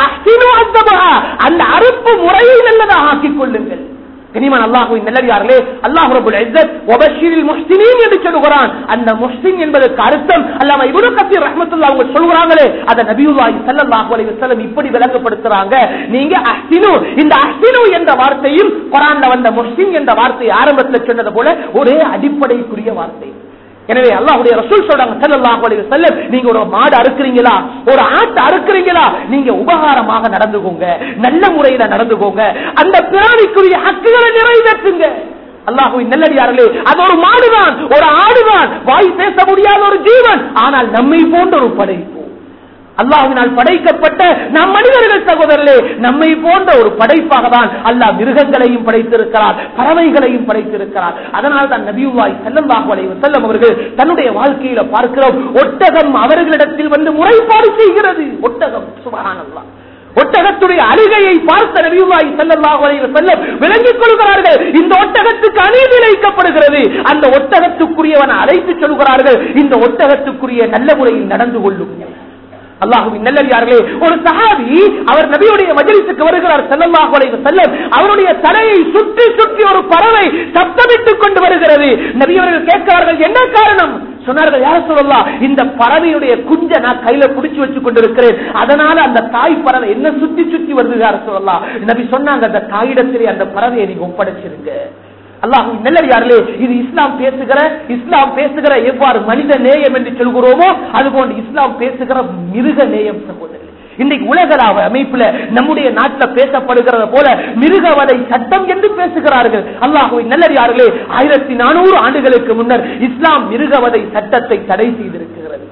அந்த அறுப்பு முறையை நல்லதாக ஆக்கிக் கொள்ளுங்கள் கனிமான் அல்லாஹுவின் நல்லடியார்களே அல்லாஹ் ரபுல் இஸ்ஸத் வபஷிரில் முஹ்சினீன் என்று சொல்கிறான் அந்த முஹ்சின் என்பதற்கு அர்த்தம் அல்லாம இப்னு கத்தீர் ரஹ்மத்துல்லாஹி அவங்க சொல்றாங்களே அத நபியுல்லாஹி ஸல்லல்லாஹு அலைஹி வஸல்லம் இப்படி விளங்கப்படுத்துறாங்க நீங்க அஹ்சினு இந்த அஹ்சினு என்ற வார்த்தையும் குர்ஆன்ல வந்த முஹ்சின் என்ற வார்த்தை ஆரம்பத்தில் சொன்னது போல ஒரே அடிப்படைக்குரிய வார்த்தை எனவே அல்லாஹ்வுடைய ரசூல் சொல்றாங்க ஸல்லல்லாஹு அலைஹி வஸல்லம் நீங்க ஒரு மாடு அறுக்குறீங்களா ஒரு ஆட்டை அறுக்குறீங்களா நீங்க உபகாரமாக நடந்துக்கோங்க நல்ல முறையில நடந்துக்கோங்க அந்த பிராணிக்குரிய ஹக்குகளை நிறைவேற்றுங்க அல்லாஹுவின் நல்லடியார்களே அது ஒரு மாடுதான் ஒரு ஆடுதான் வாய் பேச முடியாத ஒரு ஜீவன் ஆனால் நம்மை போன்ற ஒரு படைப்பு அல்லாஹினால் படைக்கப்பட்ட நம் மனிதர்கள் சகோதரர்களே நம்மை போன்ற ஒரு படைப்பாக தான் அல்லாஹ் மிருகங்களையும் படைத்திருக்கிறார் பறவைகளையும் படைத்திருக்கிறார் அதனால் தான் நபியுல்லாய் செல்லல்லாஹு அலைஹி வஸல்லம் அவர்கள் தன்னுடைய வாழ்க்கையில பார்க்கிறோம் ஒட்டகம் அவர்களிடத்தில் வந்து முறைப்பாடு செய்கிறது ஒட்டகம் சுபஹானல்லாஹ் ஒட்டகத்துடைய அழுகையை பார்த்த நபியுல்லாஹி ஸல்லல்லாஹு அலைஹி வஸல்லம் விளங்கிக் கொள்கிறார்கள் இந்த ஒட்டகத்துக்கு அநீதி இழைக்கப்படுகிறது அந்த ஒட்டகத்துக்குரியவன் அழைத்து சொல்கிறார்கள் இந்த ஒட்டகத்துக்குரிய நல்ல முறையில் நடந்து கொள்ளும் அல்லாஹுவின் நல்லடியார்களே ஒரு சஹாபி அவர் நபியுடைய மஜலிசுக்கு வருகிறார் ஸல்லல்லாஹு அலைஹி வஸல்லம் அவருடைய தலையை சுற்றி சுற்றி ஒரு பறவை சப்தமிட்டுக் கொண்டு வருகிறது நபி அவர்கள் கேட்கிறார்கள் என்ன காரணம் சொன்னார்கள் யார சொல்லலாம் இந்த பறவையுடைய குஞ்ச நான் கையில புடிச்சு வச்சு கொண்டிருக்கிறேன் அதனால அந்த தாய் பறவை என்ன சுத்தி சுத்தி வருது யார சொல்லலாம் நபி சொன்னாங்க அந்த தாயிடத்திலே அந்த பறவையை நீங்க ஒப்படைச்சிருங்க அல்லாஹு நல்லடியார்களே இது இஸ்லாம் பேசுகிற இஸ்லாம் பேசுகிற எவ்வாறு மனித நேயம் என்று சொல்கிறோமோ அதுபோன்று இஸ்லாம் பேசுகிற மிருக நேயம் சகோதரர் இன்னைக்கு உலகளாவ அமைப்புல நம்முடைய நாட்டில் பேசப்படுகிறது போல மிருகவதை சட்டம் என்று பேசுகிறார்கள் அல்லாஹுவை நல்லடியார்களே ஆயிரத்தி நானூறு ஆண்டுகளுக்கு முன்னர் இஸ்லாம் மிருகவதை சட்டத்தை தடை செய்திருக்கிறது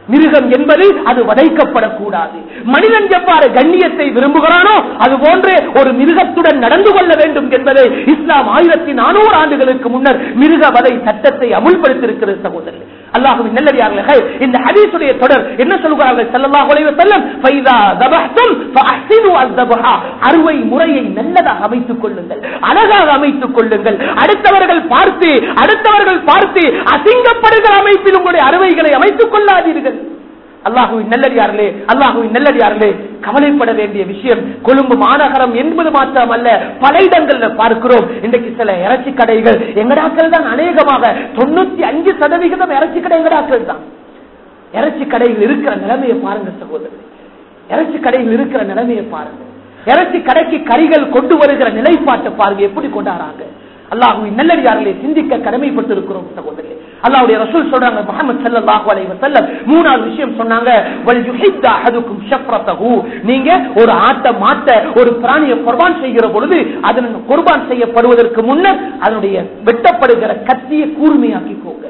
மிருகம் என்பது அது வதைக்கப்படக்கூடாது மனிதன் எவ்வாறு கண்ணியத்தை விரும்புகிறானோ அது போன்றே ஒரு மிருகத்துடன் நடந்து கொள்ள வேண்டும் என்பதை இஸ்லாம் ஆயிரத்தி நானூறு ஆண்டுகளுக்கு முன்னர் மிருக வதை சட்டத்தை அமுல்படுத்தியிருக்கிறது சகோதரி அல்லாஹுவின் நல்லடியார்களே இந்த ஹதீசுடைய தொடர் என்ன சொல்கிறார்கள் ஸல்லல்லாஹு அலைஹி வஸல்லம் ஃபைதா தபஹ்தும் ஃபஅஹ்சினு அஸ்தபஹா அறுவை முறையை நல்லதாக அமைத்துக் கொள்ளுங்கள் அழகாக அமைத்துக் கொள்ளுங்கள் அடுத்தவர்கள் பார்த்து அடுத்தவர்கள் பார்த்து அசிங்கப்படுகிற அமைப்பில் உங்களுடைய அறுவைகளை அமைத்துக் கொள்ளாதீர்கள் அல்லாஹுவின் நல்லடியார்களே அல்லாஹுவின் நல்லடியார்களே கவலைப்பட வேண்டிய விஷயம் கொழும்பு மாநகரம் என்பது மாத்திரமல்ல பல இடங்கள்ல பார்க்கிறோம் இன்றைக்கு சில இறைச்சி கடைகள் எங்கடாக்கள் தான் அநேகமாக தொண்ணூத்தி அஞ்சு சதவிகிதம் இறைச்சி கடை எங்கடாக்கள் தான் இறைச்சி கடைகள் இருக்கிற நிலைமையை பாருங்க சகோதரர் இறைச்சி கடைகள் இருக்கிற நிலைமையை பாருங்க இறைச்சி கடைக்கு கறிகள் கொண்டு வருகிற நிலைப்பாட்டை பாருங்க எப்படி கொண்டாடுறாங்க அல்லாஹுவின் நல்லடியார்களே சிந்திக்க கடமைப்பட்டிருக்கிறோம் சகோதரி அல்லாஹ்வுடைய ரசூல் சொல்றாங்க முஹம்மது ஸல்லல்லாஹு அலைஹி வஸல்லம் மூணாவது விஷயம் சொன்னாங்க வல் யுஹித்த அஹதுக்கும் ஷஃப்ரத்தஹு நீங்க ஒரு ஆட்ட மாட்ட ஒரு பிராணியை குர்பான் செய்கிற பொழுது அதன் குர்பான் செய்யப்படுவதற்கு முன்னர் அதனுடைய வெட்டப்படுகிற கத்தியை கூர்மையாக்கிக்கோங்க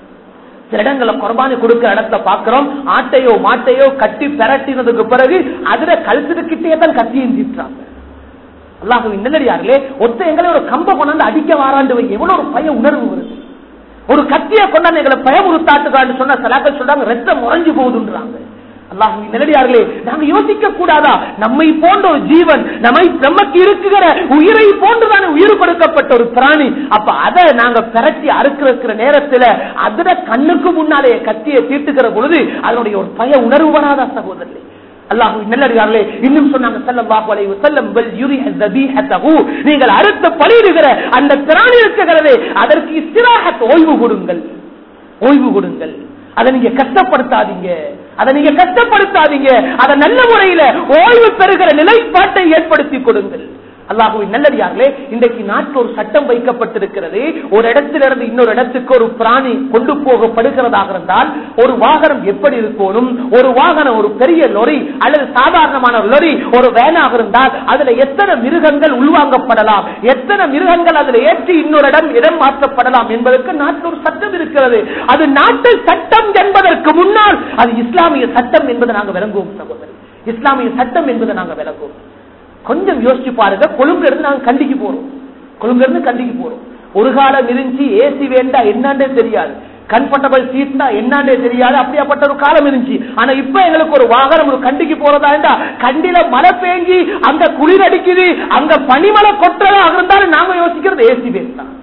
சில இடங்கள்ல குர்பானி கொடுக்கிற இடத்துல பாக்குறோம் ஆட்டையோ மாட்டையோ கட்டி பெரட்டினதுக்கு பிறகு அதுல கழுத்துக்கிட்டே தான் கத்தியும் தீட்டுறாங்க அல்லாஹுவின் நல்லடியார்களே ஒத்த எங்களை ஒரு கம்ப கொண்டாந்து அடிக்க வாராண்டு வை எவ்வளவு ஒரு பய உணர்வு வருது ஒரு கத்திய கொண்டாந்து எங்களை பயமுறுத்தாட்டுக்கான்னு சொன்ன சலாக்கள் சொல்றாங்க ரத்தம் உறைஞ்சு போகுதுன்றாங்க அல்லாஹுவின் நல்லடியார்களே நாங்க யோசிக்க கூடாதா நம்மை போன்ற ஒரு ஜீவன் நம்மை நமக்கு இருக்குகிற உயிரை போன்றுதானே உயிர் கொடுக்கப்பட்ட ஒரு பிராணி அப்ப அதை நாங்க பிரட்டி அறுக்கிற நேரத்துல அதுல கண்ணுக்கு முன்னாலே கத்தியை தீட்டுகிற பொழுது அதனுடைய ஒரு பய உணர்வு வராதா சகோதரர்களே அல்லாஹு நல்லடியார்களே இன்னும் சொன்னாங்க ஸல்லல்லாஹு அலைஹி வஸல்லம் பல் யுரிஹ தபீஹத்தஹு நீங்கள் அறுத்து பலியிடுகிற அந்த பிராணி இருக்கிறதே அதற்கு இஸ்திராஹத் ஓய்வு கொடுங்கள் ஓய்வு கொடுங்கள் அதை நீங்க கஷ்டப்படுத்தாதீங்க அதை நீங்க கஷ்டப்படுத்தாதீங்க அதை நல்ல முறையில ஓய்வு பெறுகிற நிலைப்பாட்டை ஏற்படுத்தி கொடுங்கள் அல்லாஹுவின் நல்லடியார்களே இன்றைக்கு நாட்டில் ஒரு சட்டம் வைக்கப்பட்டிருக்கிறது ஒரு இடத்திலிருந்து இன்னொரு இடத்துக்கு ஒரு பிராணி கொண்டு போகப்படுகிறதாக இருந்தால் ஒரு வாகனம் எப்படி இருக்கணும் ஒரு வாகனம் ஒரு பெரிய லொரி அல்லது சாதாரணமான ஒரு லொரி ஒரு வேனாக இருந்தால் அதுல எத்தனை மிருகங்கள் உள்வாங்கப்படலாம் எத்தனை மிருகங்கள் அதுல ஏற்றி இன்னொரு இடம் இடம் மாற்றப்படலாம் என்பதற்கு நாட்டில் ஒரு சட்டம் இருக்கிறது அது நாட்டு சட்டம் என்பதற்கு முன்னால் அது இஸ்லாமிய சட்டம் என்பதை நாங்கள் விளங்குவோம் சகோதரி இஸ்லாமிய சட்டம் என்பதை நாங்கள் விளங்குவோம் கொஞ்சம் யோசிச்சு பாருங்க கொழும்புல இருந்து நாங்க கண்டிக்கு போறோம் கொழும்புல இருந்து கண்டிக்கு போறோம் ஒரு காலம் இருந்துச்சு ஏசி வேண்டா என்னன்னே தெரியாது கம்ஃபர்டபிள் சீட்னா என்னன்னே தெரியாது அப்படியாப்பட்ட ஒரு காலம் இருந்துச்சு ஆனா இப்ப எங்களுக்கு ஒரு வாகனம் ஒரு கண்டிக்கு போறதா இருந்தா கண்டில மழை பெஞ்சி அங்க குளிர் அடிக்குது அங்க பனிமலை கொட்டுறதா இருந்தாலும் நாங்க யோசிக்கிறது ஏசி வேன் தான்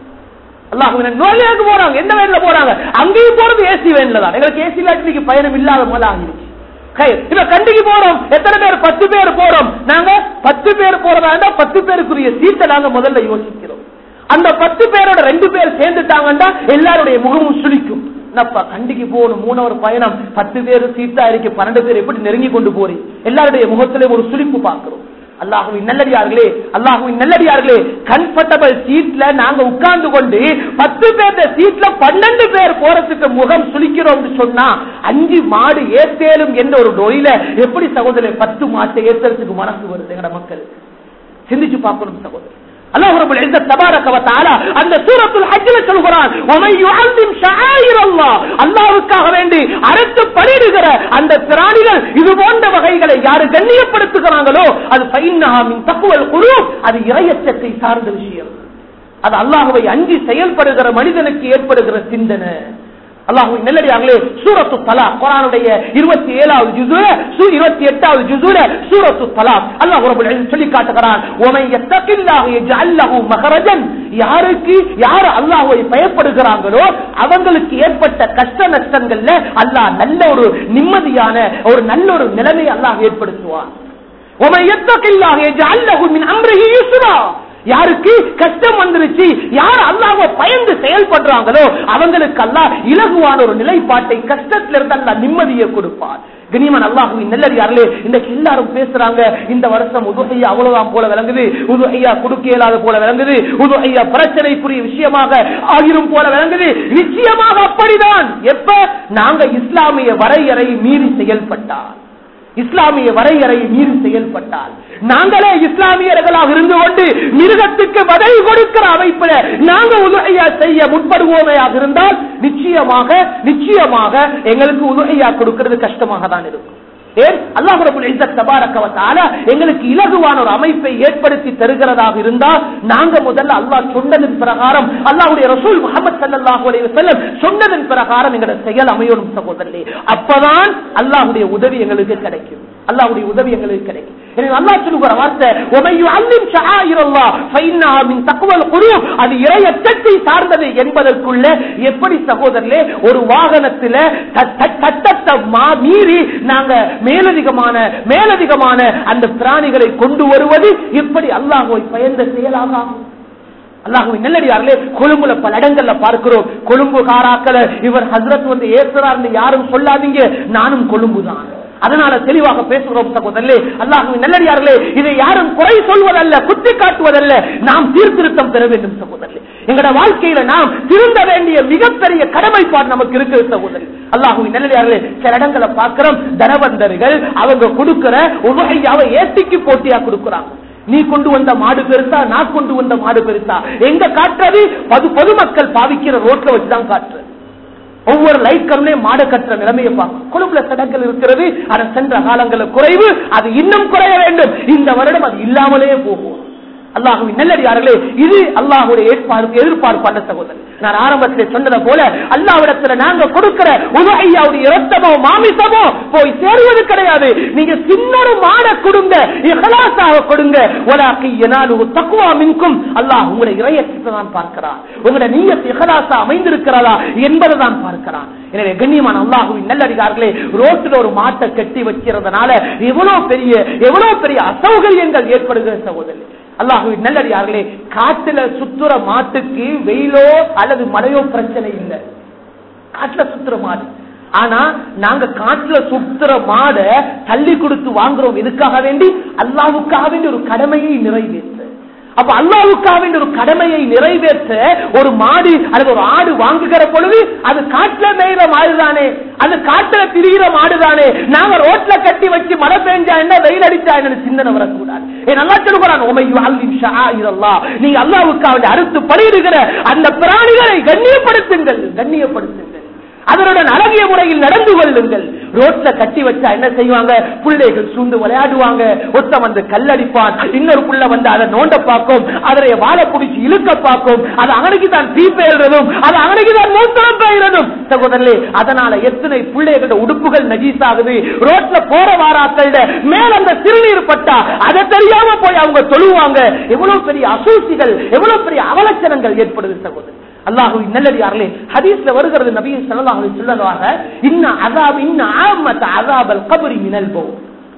நோயாளிக்கு போறாங்க எந்த வேன்ல போறாங்க அங்கேயும் போறது ஏசி வேன்ல தான் எங்களுக்கு ஏசி இல்லாட்டி பயணம் இல்லாத போல ஆகிருச்சு இப்ப கண்டிக்கு போறோம் எத்தனை பேர் பத்து பேர் போறோம் நாங்க பத்து பேர் போறதா இருந்தா பத்து பேருக்குரிய சீட்டை நாங்க முதல்ல யோசிக்கிறோம் அந்த பத்து பேரோட ரெண்டு பேர் சேர்ந்துட்டாங்கன்னா எல்லாருடைய முகமும் சுழிக்கும் என்னப்பா கண்டிக்கு போகணும் மூணவர் பயணம் பத்து பேர் சீட்டா இருக்கு பன்னெண்டு பேர் எப்படி நெருங்கி கொண்டு போறீங்க எல்லாருடைய முகத்திலே ஒரு சுழிப்பு பார்க்கிறோம் அல்லாஹுவின் நல்லடியார்களே அல்லாஹுவின் நல்லடியார்களே கம்ஃபர்டபிள் சீட்ல நாங்க உட்கார்ந்து கொண்டு பத்து பேர் சீட்ல பன்னெண்டு பேர் போறதுக்கு முகம் சுளிக்கிறோம் சொன்னா அஞ்சு மாடு ஏத்தேலும் என்ற ஒரு நோயில எப்படி சகோதரர் பத்து மாட்டை ஏத்துறதுக்கு மனசு வருது எங்கட மக்கள் சிந்திச்சு பார்க்கணும் சகோதரர் அல்லாஹ் ரப்பல் இஸ்ஸத் தபாரக வ தஆலா அந்த சூரத்துல் ஹஜ்ல சொல்கிறான் வமை யுஅல்லிம் ஷஆயிர் அல்லாஹ் அல்லாஹ்வுக்காக வேண்டி அறுத்து பலியிடுகிற அந்த பிராணிகள் இது போன்ற வகைகளை யாரு கண்ணியப்படுத்துகிறாங்களோ அது ஃபைன்னஹா மின் தக்வல் குலூப் அது இறையச்சத்தை சார்ந்த விஷயம் அது அல்லாஹ்வை அஞ்சி செயல்படுகிற மனிதனுக்கு ஏற்படுகிற சிந்தனை அல்லாஹுவின் நல்லடியாங்களே சூரத்து தலா குரானுடைய இருபத்தி ஏழாவது ஜுசுல இருபத்தி எட்டாவது ஜுசுல சூரத்து தலா அல்லாஹ் ரபுல் இஸ்ஸத் சொல்லி காட்டுகிறான் உமை யத்தகில்லாஹு யஜ்அல்லஹு மகரஜன் யாருக்கு யார் அல்லாஹ்வை பயப்படுகிறாங்களோ அவங்களுக்கு ஏற்பட்ட கஷ்ட நஷ்டங்கள்ல அல்லாஹ் நல்ல ஒரு நிம்மதியான ஒரு நல்ல ஒரு நிலைமை அல்லாஹ் ஏற்படுத்துவான் உமை யத்தகில்லாஹு யஜ்அல்லஹு மின் அம்ரிஹி யுஸ்ரா யாருக்கு கஷ்டம் வந்துருச்சு யார் அல்லாஹ் பயந்து செயல்படுறாங்களோ அவங்களுக்கு அல்லாஹ் இலகுவான ஒரு நிலைப்பாட்டை கஷ்டத்துல இருந்து அல்லாஹ் நிம்மதியை கொடுப்பார் கனிமன் அல்லாஹுவின் நல்லடியார்களே இன்றைக்கு எல்லாரும் பேசுறாங்க இந்த வருஷம் உதுகையா அவ்வளவுதான் போல விளங்குது உதுகையா கொடுக்க இயலாத போல விளங்குது உதுகையா பிரச்சனைக்குரிய விஷயமாக ஆகிரும் போல விளங்குது நிச்சயமாக அப்படிதான் எப்ப நாங்க இஸ்லாமிய வரையறை மீறி செயல்பட்டார் இஸ்லாமிய வரையறையை மீறி செயல்பட்டால் நாங்களே இஸ்லாமியர்களாக இருந்து கொண்டு மிருகத்துக்கு வதை கொடுக்கிற அமைப்பில் நாங்க உதவியா செய்ய முற்படுவோமையாக இருந்தால் நிச்சயமாக நிச்சயமாக எங்களுக்கு உதவியா கொடுக்கிறது கஷ்டமாக தான் இருக்கும் ஏன் அல்லாஹ் ரபுல் இஸ்ஸத் தபாரக வ தஆலா எங்களுக்கு இலகுவான ஒரு அமைப்பை ஏற்படுத்தி தருகிறதாக இருந்தால் நாங்க முதல்ல அல்லாஹ் சொன்னதன் பிரகாரம் அல்லாஹ்வுடைய ரசூல் முஹம்மது ஸல்லல்லாஹு அலைஹி வஸல்லம் சொன்னதன் பிரகாரம் எங்களுடைய செயல் அமையணும் சகோதரர்களே அப்பதான் அல்லாஹ்வுடைய உதவி எங்களுக்கு கிடைக்கும் அல்லாஹ்வுடைய உதவி எங்களுக்கு கிடைக்கும் எனவே அல்லாஹ் சொல்லுகிற வார்த்தை وَمَن يُعَلِّمْ شَعَائِرَ اللَّهِ فَإِنَّهَا مِن تَقْوَى الْقُلُوبِ அது இறையச்சத்தை சார்ந்தது என்பதற்குள்ள எப்படி சகோதரர்களே ஒரு வாகனத்தில த- த- சட்டத்தை மா- மீறி நாங்க மேலதிகமான மேலதிகமான அந்த பிராணிகளை கொண்டு வருவது எப்படி அல்லாஹுவை பயந்த செயலாக ஆகும்? அல்லாஹுவின் நல்லடியார்களே கொழும்புல பல இடங்கள்ல பார்க்கிறோம் கொழும்பு காராக்களை இவர் ஹசரத் வந்து ஏசுறார்னு யாரும் சொல்லாதீங்க நானும் கொழும்புதான் அதனால தெளிவாக பேசுகிறோம் சகோதரர்களே அல்லாஹுவின் நல்லடியார்களே இதை யாரும் குறை சொல்வதல்ல குத்தி காட்டுவதல்ல நாம் சீர்திருத்தம் பெற வேண்டும் சகோதரர்களே எங்களோட வாழ்க்கையில நாம் திருந்த வேண்டிய மிகப்பெரிய கடமைப்பாடு நமக்கு இருக்கு சகோதரி அல்லாஹுவின் நல்லடியார்களே சில இடங்களை பார்க்கிறோம் தனவந்தர்கள் அவங்க கொடுக்கிற உலகையாவை ஏத்திக்கு போட்டியா கொடுக்கிறாங்க நீ கொண்டு வந்த மாடு பெருசா நான் கொண்டு வந்த மாடு பெருசா எங்க காட்டுறது பொது பொதுமக்கள் பாவிக்கிற ரோட்ல வச்சுதான் காட்டுறது ஒவ்வொரு லைட் கருணையும் மாடு கட்டுற நிலைமையை பார்க்கும் கொழும்புல சடங்கள் இருக்கிறது ஆனா சென்ற காலங்களில் குறைவு அது இன்னும் குறைய வேண்டும் இந்த வருடம் அது இல்லாமலே போகும் அல்லாஹுவின் நல்லடியார்களே இது அல்லாஹுடைய ஏற்பாடு எதிர்பார்ப்பான சகோதரர் நான் ஆரம்பத்தில் சொன்னதை போல அல்லாவிடத்துல நாங்க கொடுக்கிற உதகையாவுடைய இரத்தமோ மாமிசமோ போய் சேருவது கிடையாது நீங்க சின்னொரு மாட கொடுங்க இஹலாசாக கொடுங்க உலாக்கி எனாலு தக்குவா மின்கும் அல்லாஹ் உங்களை இறையத்தை தான் பார்க்கிறான் உங்களுடைய நீயத் இஹலாசா அமைந்திருக்கிறதா என்பதை தான் பார்க்கிறான் எனவே கண்ணியமான அல்லாஹுவின் நல்லடிகார்களே ரோட்டில் ஒரு மாட்டை கட்டி வைக்கிறதுனால எவ்வளவு பெரிய எவ்வளவு பெரிய அசௌகரியங்கள் ஏற்படுகிற சகோதரி அல்லாஹுவின் நல்லடியார்களே காட்டுல சுத்துற மாட்டுக்கு வெயிலோ அல்லது மழையோ பிரச்சனை இல்லை காட்டுல சுத்துற மாடு ஆனா நாங்க காட்டுல சுத்துற மாட தள்ளி கொடுத்து வாங்குறோம் எதுக்காக வேண்டி அல்லாவுக்காக வேண்டி ஒரு கடமையை நிறைவேற்ற அப்ப அல்லாவுக்காக வேண்டிய ஒரு கடமையை நிறைவேற்ற ஒரு மாடு அல்லது ஒரு ஆடு வாங்குகிற பொழுது அது காட்டுல மேய்ற மாடுதானே அது காட்டுல திரிகிற மாடுதானே நாங்க ரோட்ல கட்டி வச்சு மழை பெஞ்சா என்ன வெயில் அடிச்சா என்ன சிந்தனை வரக்கூடாது ஏன் நல்லா சொல்லுகிறான் உமையு அல்லின் ஷாயிரல்லா நீங்க அல்லாவுக்காக வேண்டி அறுத்து பணியிடுகிற அந்த பிராணிகளை கண்ணியப்படுத்துங்கள் கண்ணியப்படுத்துங்கள் அதனுடன் அழகிய முறையில் நடந்து கொள்ளுங்கள் ரோட்ல கட்டி வச்சா என்ன செய்வாங்க பிள்ளைகள் சூழ்ந்து விளையாடுவாங்க ஒருத்தன் வந்து கல்லடிப்பான் இன்னொரு புள்ள வந்து அதை நோண்ட பார்க்கும் அதனை வாழை பிடிச்சி இழுக்க பார்க்கும் அது அவனுக்கு தான் தீ பெயர்றதும் அது அவனுக்கு தான் மூத்தம் பெயர்றதும் சகோதரர்களே அதனால எத்தனை பிள்ளைகளோட உடுப்புகள் நஜீஸாகுது ரோட்ல போற வாராக்கள மேல அந்த சிறுநீர் பட்டா அதை தெரியாம போய் அவங்க தொழுவாங்க எவ்வளவு பெரிய அசூசிகள் எவ்வளவு பெரிய அவலட்சணங்கள் ஏற்படுது சகோதரர் அல்லாஹு நல்லடியார்களே ஹதீஸ்ல வருகிறது நபி ஸல்லல்லாஹு அலைஹி வஸல்லமாக இன்ன அஸாப் இன்ன ஆமத் அஸாபல் கப்ரி மினல் பௌ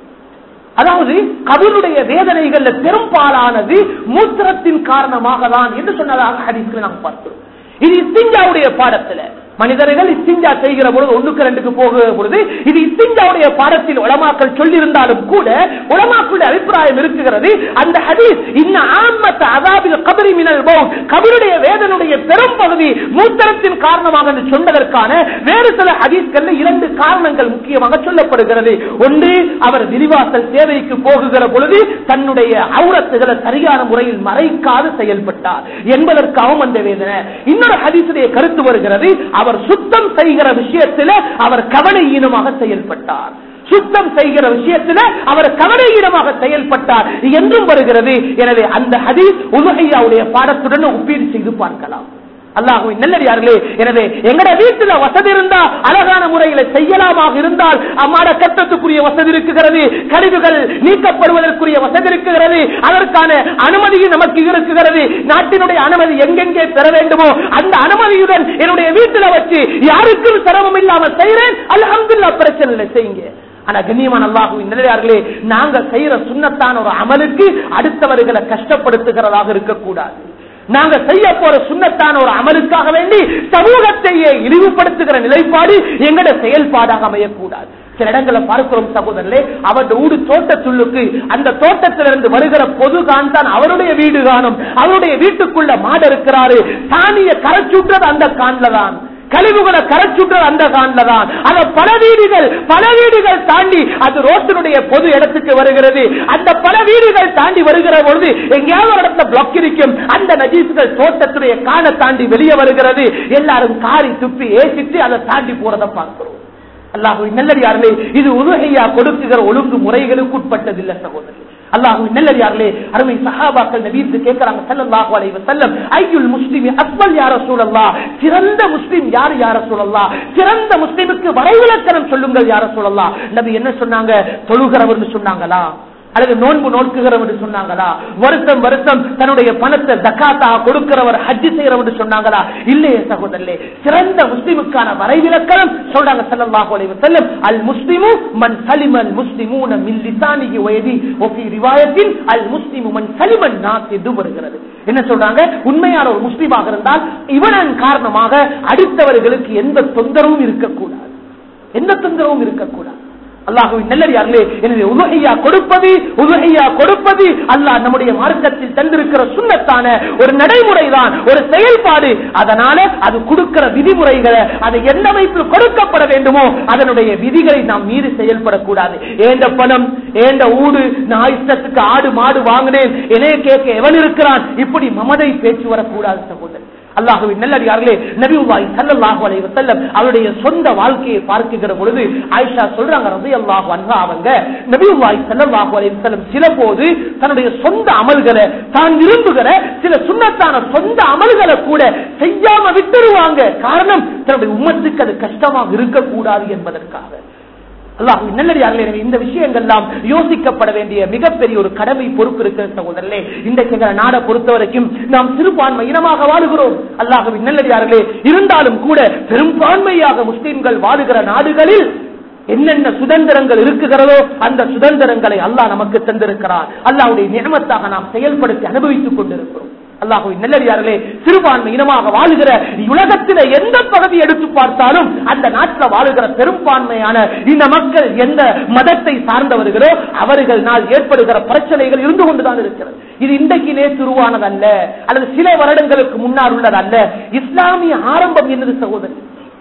அதாவது கபருடைய வேதனைகள்ல பெரும்பாலானது மூத்திரத்தின் காரணமாக தான் என்று சொன்னதாக ஹதீஸ்ல நாம் பார்க்கிறோம் இது இஸ்திஞ்சாவுடைய பாடத்துல மனிதர்கள் இஸ்திஞ்சா செய்கிற பொழுது ஒண்ணுக்கு ரெண்டுக்கு போகிற பொழுது இது இஸ்திஞ்சாவுடைய பாடத்தில் உலமாக்கள் சொல்லியிருந்தாலும் கூட உலமாக்களுடைய அபிப்பிராயம் இருக்குகிறது அந்த ஹதீஸ் இன்ன ஆமத்த அதாபில் கபரி மினல் பௌன் கபருடைய வேதனுடைய பெரும் பகுதி மூத்தரத்தின் காரணமாக என்று சொன்னதற்கான வேறு சில ஹதீஸ்கள் இரண்டு காரணங்கள் முக்கியமாக சொல்லப்படுகிறது ஒன்று அவர் விரிவாசல் சேவைக்கு போகுகிற பொழுது தன்னுடைய அவுரத்துகளை சரியான முறையில் மறைக்காது செயல்பட்டார் என்பதற்காகவும் அந்த வேதனை இன்னொரு ஹதீசுடைய கருத்து வருகிறது அவர் சுத்தம் செய்கிற விஷயத்தில் அவர் கவனையீனமாக செயல்பட்டார் சுத்தம் செய்கிற விஷயத்தில் அவர் கவனையீனமாக செயல்பட்டார் என்றும் வருகிறது எனவே அந்த ஹதீஸ் உலகையாவுடைய பாடத்துடன் ஒப்பீடு செய்து பார்க்கலாம் அல்லாஹுவின் நல்லடியார்களே எனவே எங்கட வீட்டுல வசதி இருந்தா அழகான முறையில செய்யலாமாக இருந்தால் அம்மாட கட்டத்துக்குரிய வசதி இருக்குகிறது கழிவுகள் நீக்கப்படுவதற்குரிய வசதி இருக்குகிறது அதற்கான அனுமதியும் நமக்கு இருக்குகிறது நாட்டினுடைய அனுமதி எங்கெங்கே பெற வேண்டுமோ அந்த அனுமதியுடன் என்னுடைய வீட்டுல வச்சு யாருக்கும் சிரமம் இல்லாம செய்யறேன் அல்ஹம்துலில்லாஹ் பிரச்சனை இல்லை செய்யுங்க ஆனா கண்ணியமான அல்லாஹுவின் நிலையார்களே நாங்க செய்யற சுண்ணத்தான ஒரு அமலுக்கு அடுத்தவர்களை கஷ்டப்படுத்துகிறதாக இருக்கக்கூடாது நாங்க செய்ய போற சுண்ணத்தான ஒரு அமலுக்காக வேண்டி சமூகத்தையே இழிவுபடுத்துகிற நிலைப்பாடு எங்கட செயல்பாடாக அமையக்கூடாது சில இடங்களை பார்க்கிறோம் சகோதரர்களே அவருடைய ஊடு தோட்டத்துள்ளுக்கு அந்த தோட்டத்திலிருந்து வருகிற பொது கான் தான் அவருடைய வீடு காணும் அவருடைய வீட்டுக்குள்ள மாடு இருக்கிறாரு சாணிய கரைச்சுன்றது அந்த கான்ல தான் கழிவுகளை கரைச்சுட்டு அந்த காண்ல தான் அத பல வீடுகள் பல வீடுகள் தாண்டி அது ரோட்டினுடைய பொது இடத்துக்கு வருகிறது அந்த பல வீடுகள் தாண்டி வருகிற பொழுது எங்கேயாவது ஒரு இடத்துல பிளாக் இருக்கும் அந்த நஜீசுகள் தோட்டத்துடைய காண தாண்டி வெளியே வருகிறது எல்லாரும் காரி துப்பி ஏசிட்டு அதை தாண்டி போறதை பார்க்கிறோம் அல்லாஹுவின் நல்லடியார்களே இது உதுகையா கொடுக்குகிற ஒழுங்கு முறைகளுக்கு உட்பட்டதில்லை சகோதரி அல்லாஹுவின் நல்லடியார்களே அருமை சஹாபாக்கள் நபீத்து கேட்கிறாங்க ஸல்லல்லாஹு அலைஹி வஸல்லம் ஐயுல் முஸ்லிமி அஸ்மல் யா ரசூலல்லாஹ் சிறந்த முஸ்லிம் யார் யா ரசூலல்லாஹ் சிறந்த முஸ்லிமுக்கு வரைவிலக்கணம் சொல்லுங்கள் யா ரசூலல்லாஹ் நபி என்ன சொன்னாங்க தொழுகிறவர்னு சொன்னாங்களா அல்லது நோன்பு நோக்குகிறவர் என்று சொன்னாங்களா வருஷம் வருஷம் தன்னுடைய பணத்தை தக்காத்தா கொடுக்கிறவர் ஹஜ்ஜி செய்யறவர் சொன்னாங்களா இல்லையே சகோதரே சிறந்த முஸ்லிமுக்கான வரைவிலக்கணம் சொல்றாங்க ஸல்லல்லாஹு அலைஹி வஸல்லம் அல் முஸ்லிமு மன் சலிமல் முஸ்லிமூன மின் லிசானிஹி வயதி ஒஃபி ரிவாயத்தில் அல் முஸ்லிமு மன் சலிமன் நாஸ் என்று வருகிறது என்ன சொல்றாங்க உண்மையான ஒரு முஸ்லிமாக இருந்தால் இவனின் காரணமாக அடுத்தவர்களுக்கு எந்த தொந்தரவும் இருக்கக்கூடாது எந்த தொந்தரவும் இருக்கக்கூடாது அல்லாஹுவின் நல்லடியார்களே எனவே உலகையா கொடுப்பது உலகையா கொடுப்பது அல்லாஹ் நம்முடைய மார்க்கத்தில் தந்திருக்கிற சுண்ணத்தான ஒரு நடைமுறைதான் ஒரு செயல்பாடு அதனால அது கொடுக்கிற விதிமுறைகளை அது எந்த அமைப்பில் கொடுக்கப்பட வேண்டுமோ அதனுடைய விதிகளை நாம் மீறி செயல்படக்கூடாது ஏண்ட பணம் ஏண்ட ஊடு நான் இஷ்டத்துக்கு ஆடு மாடு வாங்கினேன் என்னைய கேட்க எவன் இருக்கிறான் இப்படி மமதை பேச்சு வரக்கூடாது சகோதரர் அல்லாஹுவின் நல்லடியார்களே நபிவுல்லாஹி ஸல்லல்லாஹு அலைஹி வஸல்லம் அவருடைய சொந்த வாழ்க்கையை பார்க்குகிற பொழுது ஆயிஷா சொல்றாங்க ரலியல்லாஹு அன்ஹா அவங்க நபிவுல்லாஹி ஸல்லல்லாஹு அலைஹி வஸல்லம் சில போது தன்னுடைய சொந்த அமல்களை தான் விரும்புகிற சில சுண்ணத்தான சொந்த அமல்களை கூட செய்யாம விட்டுருவாங்க காரணம் தன்னுடைய உம்மத்துக்கு அது கஷ்டமாக இருக்கக்கூடாது என்பதற்காக அல்லாஹ் நல்லடியார்களே எனவே இந்த விஷயங்கள்லாம் யோசிக்கப்பட வேண்டிய மிகப்பெரிய ஒரு கடமை பொறுப்பு இருக்கிற சகோதரர்களே இன்றைக்கு எங்களை நாடை பொறுத்த வரைக்கும் நாம் சிறுபான்மை இனமாக வாழுகிறோம் அல்லாஹுவின் நல்லடியார்களே இருந்தாலும் கூட பெரும்பான்மையாக முஸ்லிம்கள் வாழுகிற நாடுகளில் என்னென்ன சுதந்திரங்கள் இருக்குகிறதோ அந்த சுதந்திரங்களை அல்லாஹ் நமக்கு தந்திருக்கிறார் அல்லாஹ்வுடைய நியமத்தாக நாம் செயல்படுத்தி அனுபவித்துக் கொண்டிருக்கிறோம் அல்லாஹுவின் நல்லடியார்களே சிறுபான்மை இனமாக வாழுகிற உலகத்தில எந்த பகுதி எடுத்து பார்த்தாலும் அந்த நாட்டில் வாழுகிற பெரும்பான்மையான இந்த மக்கள் எந்த மதத்தை சார்ந்தவர்களோ அவர்கள் நாள் ஏற்படுகிற பிரச்சனைகள் இருந்து கொண்டுதான் இருக்கிறது இது இன்றைக்கு நேற்று உருவானதல்ல அல்லது சில வருடங்களுக்கு முன்னால் உள்ளதல்ல இஸ்லாமிய ஆரம்பம் என்னது சகோதரி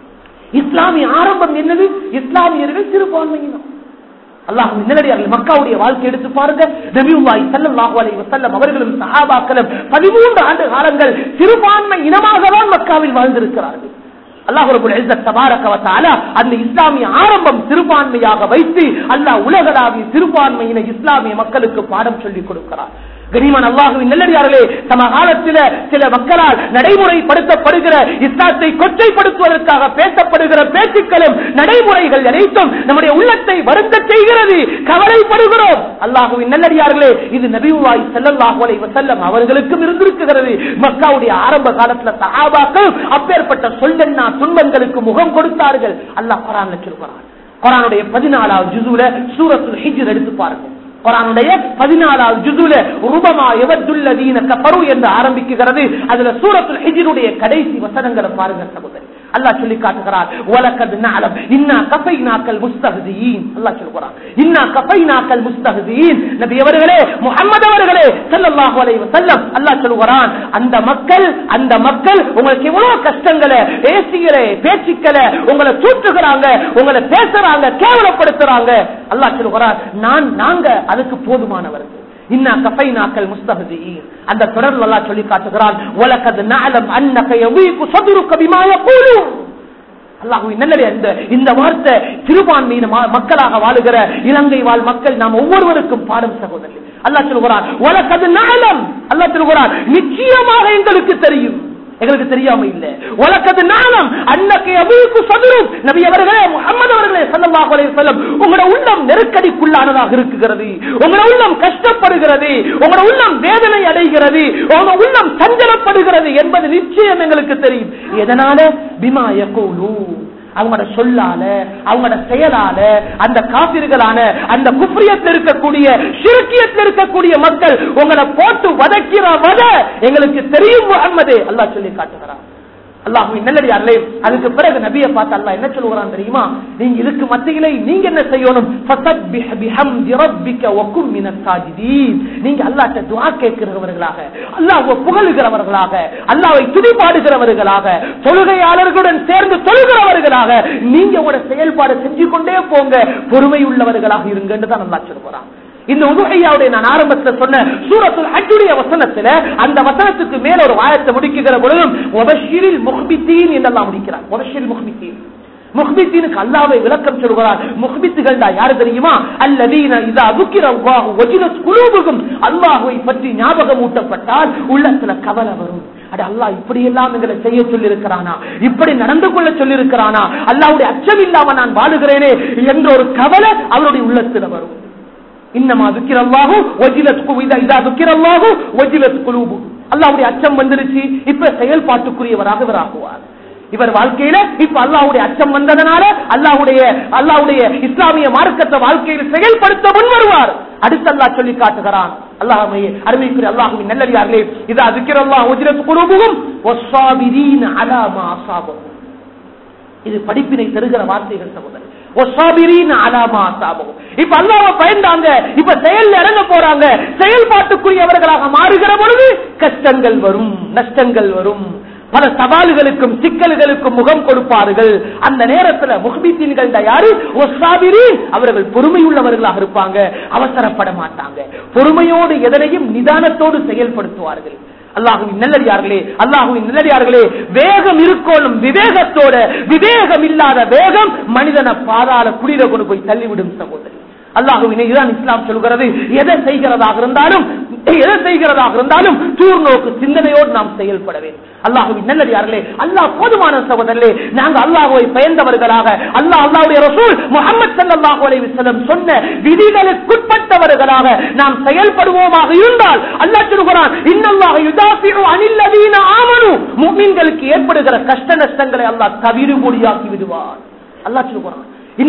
இஸ்லாமிய ஆரம்பம் என்னது இஸ்லாமியர்கள் சிறுபான்மையினம் அல்லாஹ் நல்லடியார்கள் மக்காவுடைய வாழ்க்கை எடுத்து பாருங்க நபியுல்லாஹி ஸல்லல்லாஹு அலைஹி வஸல்லம் அவர்களும் சஹாபாக்களும் 13 ஆண்டு காலங்கள் சிறுபான்மை இனமாக தான் மக்காவில் வாழ்ந்திருக்கிறார்கள் அல்லாஹ் ரபுல் இஸ்ஸத் தபாரக வ தஆலா அந்த இஸ்லாமிய ஆரம்பம் சிறுபான்மையாக வைத்து அல்லாஹ் உலகளாவிய சிறுபான்மையின இஸ்லாமிய மக்களுக்கு பாடம் சொல்லிக் கொடுக்கிறார் கனிமன் அல்லாஹுவின் நல்லடியார்களே சமகாலத்தில சில மக்களால் நடைமுறைப்படுத்தப்படுகிற இஸ்லாத்தை கொச்சைப்படுத்துவதற்காக பேசப்படுகிற பேச்சுக்களும் நடைமுறைகள் அனைத்தும் நம்முடைய உள்ளத்தை வருந்த செய்கிறது கவலைப்படுகிறோம் அல்லாஹுவின் நல்லடியார்களே இது நபிவாய் செல்லல்லாஹு அலைஹி வஸல்லம் அவர்களுக்கும் இருந்திருக்கிறது மக்காவுடைய ஆரம்ப காலத்துல சஹாபாக்கள் அப்பேற்பட்ட சொல்லென்னா துன்பங்களுக்கு முகம் கொடுத்தார்கள் அல்லாஹ் குரான் சொல்கிறான் குரானுடைய பதினாலாவது ஜுசுல சூரத்துல் ஹிஜ்ர் எடுத்து பாருங்க குரானுடைய பதினாலாவது ஜுதுல ரூபமா எவத்துள்ளதீன கபரு என்று ஆரம்பிக்குகிறது அதுல சூரத்துல் ஹிஜ்ருடைய கடைசி வசனங்களை பாருங்க சகோதரி அல்லாஹ் சொல்லி காட்டுகிறார் வலக்கது நஅலம் இன்னா கஃபைனாக்கல் முஸ்தஹ்தீன் அல்லாஹ் சொல்றான் இன்னா கஃபைனாக்கல் முஸ்தஹ்தீன் நபி அவர்களே முஹம்மது அவர்களே ஸல்லல்லாஹு அலைஹி வஸல்லம் அல்லாஹ் சொல்றான் அந்த மக்கள் அந்த மக்கள் உங்களுக்கு எவ்வளவு கஷ்டங்களை பேசிகளை பேச்சுக்களை உங்களை தூற்றுகிறாங்க உங்களை பேசுறாங்க கேவலப்படுத்துறாங்க அல்லாஹ் சொல்கிறான் நான் நாங்க அதுக்கு போதுமானவர்கள் இன்னா கஃபைனாக்கல் முஸ்தஹ்தீன் அந்த தொடர்ல அல்லாஹ் சொல்லி காட்டுகிறான் வலக்கது நஅலம் அன்னக யவீகு சதுருக பிமா யகூலூன் அல்லாஹுவின் நல்லது இந்த இந்த வார்த்தை சிறுபான்மையின ம- மக்களாக வாழுகிற இலங்கை வாழ் மக்கள் நாம் ஒவ்வொருவருக்கும் பாடம் சகோதரி அல்லாஹ் சொல்கிறார் உலகது நாளம் அல்லாஹ் சொல்கிறார் நிச்சயமாக எங்களுக்கு தெரியும் எங்களுக்கு தெரியாம இல்ல உலகது நாளம் அன்னக்கு அபூக்கு சதுரும் நபி அவர்களே முகமது அவர்களே ஸல்லல்லாஹு அலைஹி வஸல்லம் உங்களோட உள்ளம் நெருக்கடிக்குள்ளானதாக இருக்குகிறது உங்களோட உள்ளம் கஷ்டப்படுகிறது உங்களோட உள்ளம் வேதனை அடைகிறது உங்களோட உள்ளம் சஞ்சலப்படுகிறது என்பது நிச்சயம் எங்களுக்கு தெரியும் எதனால பிமா யகூலூ அவங்களோட சொல்லால அவங்களோட செயலால அந்த காபிர்களான அந்த குப்ரியத்தில் இருக்கக்கூடிய சிறுக்கியத்தில் இருக்கக்கூடிய மக்கள் உங்களை போட்டு வதக்கிற வத எங்களுக்கு தெரியும் முகம்மது அல்லாஹ் சொல்லி காட்டுகிறார் அல்லாஹுவின் நல்லடியார்களே அதுக்கு பிறகு நபியை பார்த்து அல்லாஹ் என்ன சொல்லுகிறான் தெரியுமா நீங்க இதுக்கு மத்தியிலே நீங்க என்ன செய்யணும் ஃபஸப்பிஹ் பிஹம்தி ரப்பிக வகுன் மினஸ் சாஜிதீன் நீங்க அல்லாஹ்ட்ட துஆ கேட்கிறவர்களாக அல்லாஹ்வை புகழுகிறவர்களாக அல்லாஹ்வை துதிபாடுகிறவர்களாக தொழுகையாளர்களுடன் சேர்ந்து தொழுகிறவர்களாக நீங்க உங்களோட செயல்பாடு செஞ்சு கொண்டே போங்க பொறுமை உள்ளவர்களாக இருங்க என்று தான் அல்லாஹ் சொல்லுகிறான் இந்த உதுகையாவுடைய நான் ஆரம்பத்தில் சொன்ன சூரத்துல் ஹஜ்ஜுடைய வசனத்துல அந்த வசனத்துக்கு மேல ஒரு வாயத்தை முடிக்குகிற பொழுதும் ஒபஷிரில் முஹ்பித்தீன் என்றெல்லாம் முடிக்கிறார் ஒபஷிரில் முஹ்பித்தீன் முஹ்பித்தீனுக்கு அல்லாவை விளக்கம் சொல்கிறார் முஹ்பித்துகள் யாரு தெரியுமா அல்லதீன இதா துக்கிர அல்லாஹு வஜிலத் குலூபுகும் அல்லாஹுவை பற்றி ஞாபகம் ஊட்டப்பட்டால் உள்ளத்துல கவலை வரும் அட அல்லாஹ் இப்படி எல்லாம் எங்களை செய்ய சொல்லி இருக்கிறானா இப்படி நடந்து கொள்ள சொல்லி இருக்கிறானா அல்லாவுடைய அச்சம் இல்லாம நான் வாழுகிறேனே என்ற ஒரு கவலை அவருடைய உள்ளத்துல வரும் இன்னமா துக்கிரல்லாஹு வஜிலத் குவிதா இதா துக்கிரல்லாஹு வஜிலத் குலூபு அல்லாஹ்வுடைய அச்சம் வந்துருச்சு இப்ப செயல்பாட்டுக்குரியவராக இவர் ஆகுவார் இவர் வாழ்க்கையில இப்ப அல்லாஹ்வுடைய அச்சம் வந்ததனால அல்லாஹ்வுடைய அல்லாஹ்வுடைய இஸ்லாமிய மார்க்கத்தை வாழ்க்கையில் செயல்படுத்த முன் வருவார் அடுத்து அல்லாஹ் சொல்லி காட்டுகிறான் அல்லாஹ்மையே அருமைக்குரிய அல்லாஹ்வின் நல்லடியார்களே இதா துக்கிரல்லாஹு வஜிலத் குலூபுகும் வஸ்ஸாபிரீன அலா மா அஸாபஹும் இது படிப்பினை தருகிற வார்த்தைகள் சகோதரர் இப்ப அல்லாம பயந்தாங்க இப்ப செயல் இறங்க போறாங்க செயல்பாட்டுக்குரியவர்களாக மாறுகிற பொழுது கஷ்டங்கள் வரும் நஷ்டங்கள் வரும் பல சவால்களுக்கும் சிக்கல்களுக்கும் முகம் கொடுப்பார்கள் அந்த நேரத்தில் முஹ்பித்தீன்கள் யாரு அவர்கள் பொறுமை உள்ளவர்களாக இருப்பாங்க அவசரப்பட மாட்டாங்க பொறுமையோடு எதனையும் நிதானத்தோடு செயல்படுத்துவார்கள் அல்லாஹுவின் நல்லடியார்களே அல்லாஹுவின் நல்லடியார்களே வேகம் இருக்கோளும் விவேகத்தோட விவேகம் இல்லாத வேகம் மனிதனை பாதாள குளிர கொண்டு போய் தள்ளிவிடும் சகோதரி அல்லாஹுவினை இதுதான் இஸ்லாம் சொல்கிறது எதை செய்கிறதாக இருந்தாலும் எதை செய்கிறதாக இருந்தாலும் தூர் நோக்கு சிந்தனையோடு நாம் செயல்பட வேண்டும் அல்லாஹுவின் நல்லடியார்களே அல்லாஹ் போதுமான சகோதரர்களே நாங்க அல்லாஹுவை பயந்தவர்களாக அல்லாஹ் அல்லாஹுடைய ரசூல் முகமது சல்லாஹூ அலைஹி வஸல்லம் சொன்ன விதிகளுக்குட்பட்டவர்களாக நாம் செயல்படுவோமாக இருந்தால் அல்லாஹ் சொல்கிறான் இன்னல்லாஹு யுதாஃபிஉ அனில் லதீன ஆமனு முஃமின்களுக்கு ஏற்படுகிற கஷ்ட நஷ்டங்களை அல்லாஹ் தவிடுபொடியாக்கி விடுவார் அல்லாஹ் சொல்கிறான்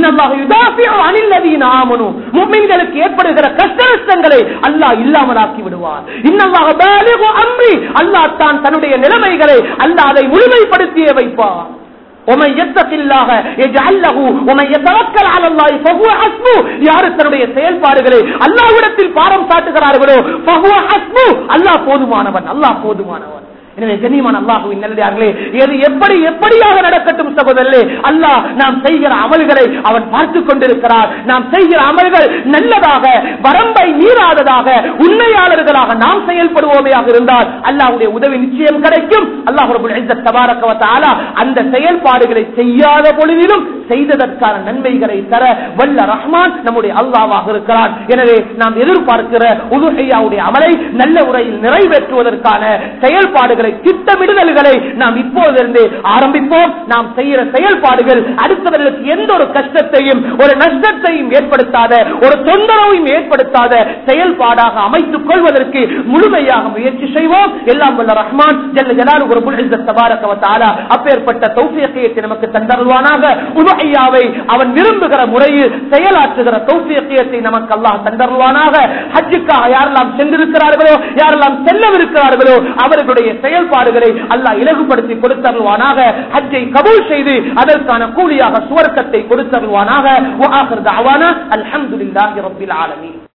மும்மின்களுக்கு ஏற்படுகிற கஷ்ட நஷ்டங்களை அல்லாஹ் இல்லாமலாக்கி விடுவார் இன்னமாக அம்பி அல்லாஹ் தான் தன்னுடைய நிலைமைகளை அல்லாஹ் அதை முழுமைப்படுத்திய வைப்பார் ومن يتق الله يجعل له ومن يتوكل على الله فهو حسبه யார் தன்னுடைய செயல்பாடுகளை அல்லாஹ்விடத்தில் பாரம் சாட்டுகிறார்களோ فهو حسبه அல்லாஹ் போதுமானவன் அல்லாஹ் போதுமானவன் எனவே கண்ணியமான அல்லாஹுவின் நல்லதார்களே எது எப்படி எப்படியாக நடக்கட்டும் சகோதரர்களே அல்லாஹ் நாம் செய்கிற அமல்களை அவன் பார்த்துக் கொண்டிருக்கிறார் நாம் செய்கிற அமல்கள் நல்லதாக வரம்பை மீறாததாக உண்மையாளர்களாக நாம் செயல்படுவோமையாக இருந்தால் அல்லாஹுடைய உதவி நிச்சயம் கிடைக்கும் அல்லாஹ் அந்த செயல்பாடுகளை செய்யாத பொழுதிலும் செய்ததற்கான நன்மைகளை தர வல்ல ரஹ்மான் நம்முடைய அல்லாவாக இருக்கிறான் எனவே நாம் எதிர்பார்க்கிற உதுகையாவுடைய அமலை நல்ல முறையில் நிறைவேற்றுவதற்கான செயல்பாடுகளை திட்டமிடுதல்களை நாம் இப்போதிருந்து ஆரம்பிப்போம் நாம் செய்கிற செயல்பாடுகள் அடுத்தவர்களுக்கு எந்த ஒரு கஷ்டத்தையும் ஒரு நஷ்டத்தையும் ஏற்படுத்தாத ஒரு தொந்தரவையும் ஏற்படுத்தாத செயல்பாடாக அமைத்துக் கொள்வதற்கு முழுமையாக முயற்சி செய்வோம் எல்லாம் வல்ல ரஹ்மான் ஜல்ல ஜலாலு ரபுல் இஸ்ஸத் தபாரக வ தஆலா அப்பேற்பட்ட தௌஃபீகியத்தை நமக்கு தந்தருவானாக உதுஹியாவை அவன் விரும்புகிற முறையில் செயலாற்றுகிற தௌஃபீகியத்தை நமக்கு அல்லாஹ் தந்தருவானாக ஹஜ்ஜுக்காக யாரெல்லாம் சென்றிருக்கிறார்களோ யாரெல்லாம் செல்லவிருக்கிறார்களோ அவர்களுடைய செயல்பாடுகளை அல்லாஹ் இலகுபடுத்தி கொடுத்தருவானாக ஹஜ்ஜை கபூல் செய்து அதற்கான கூலியாக சுவர்க்கத்தை கொடுத்தருவானாக அல்ஹம்துலில்லாஹி ரப்பில் ஆலமீன்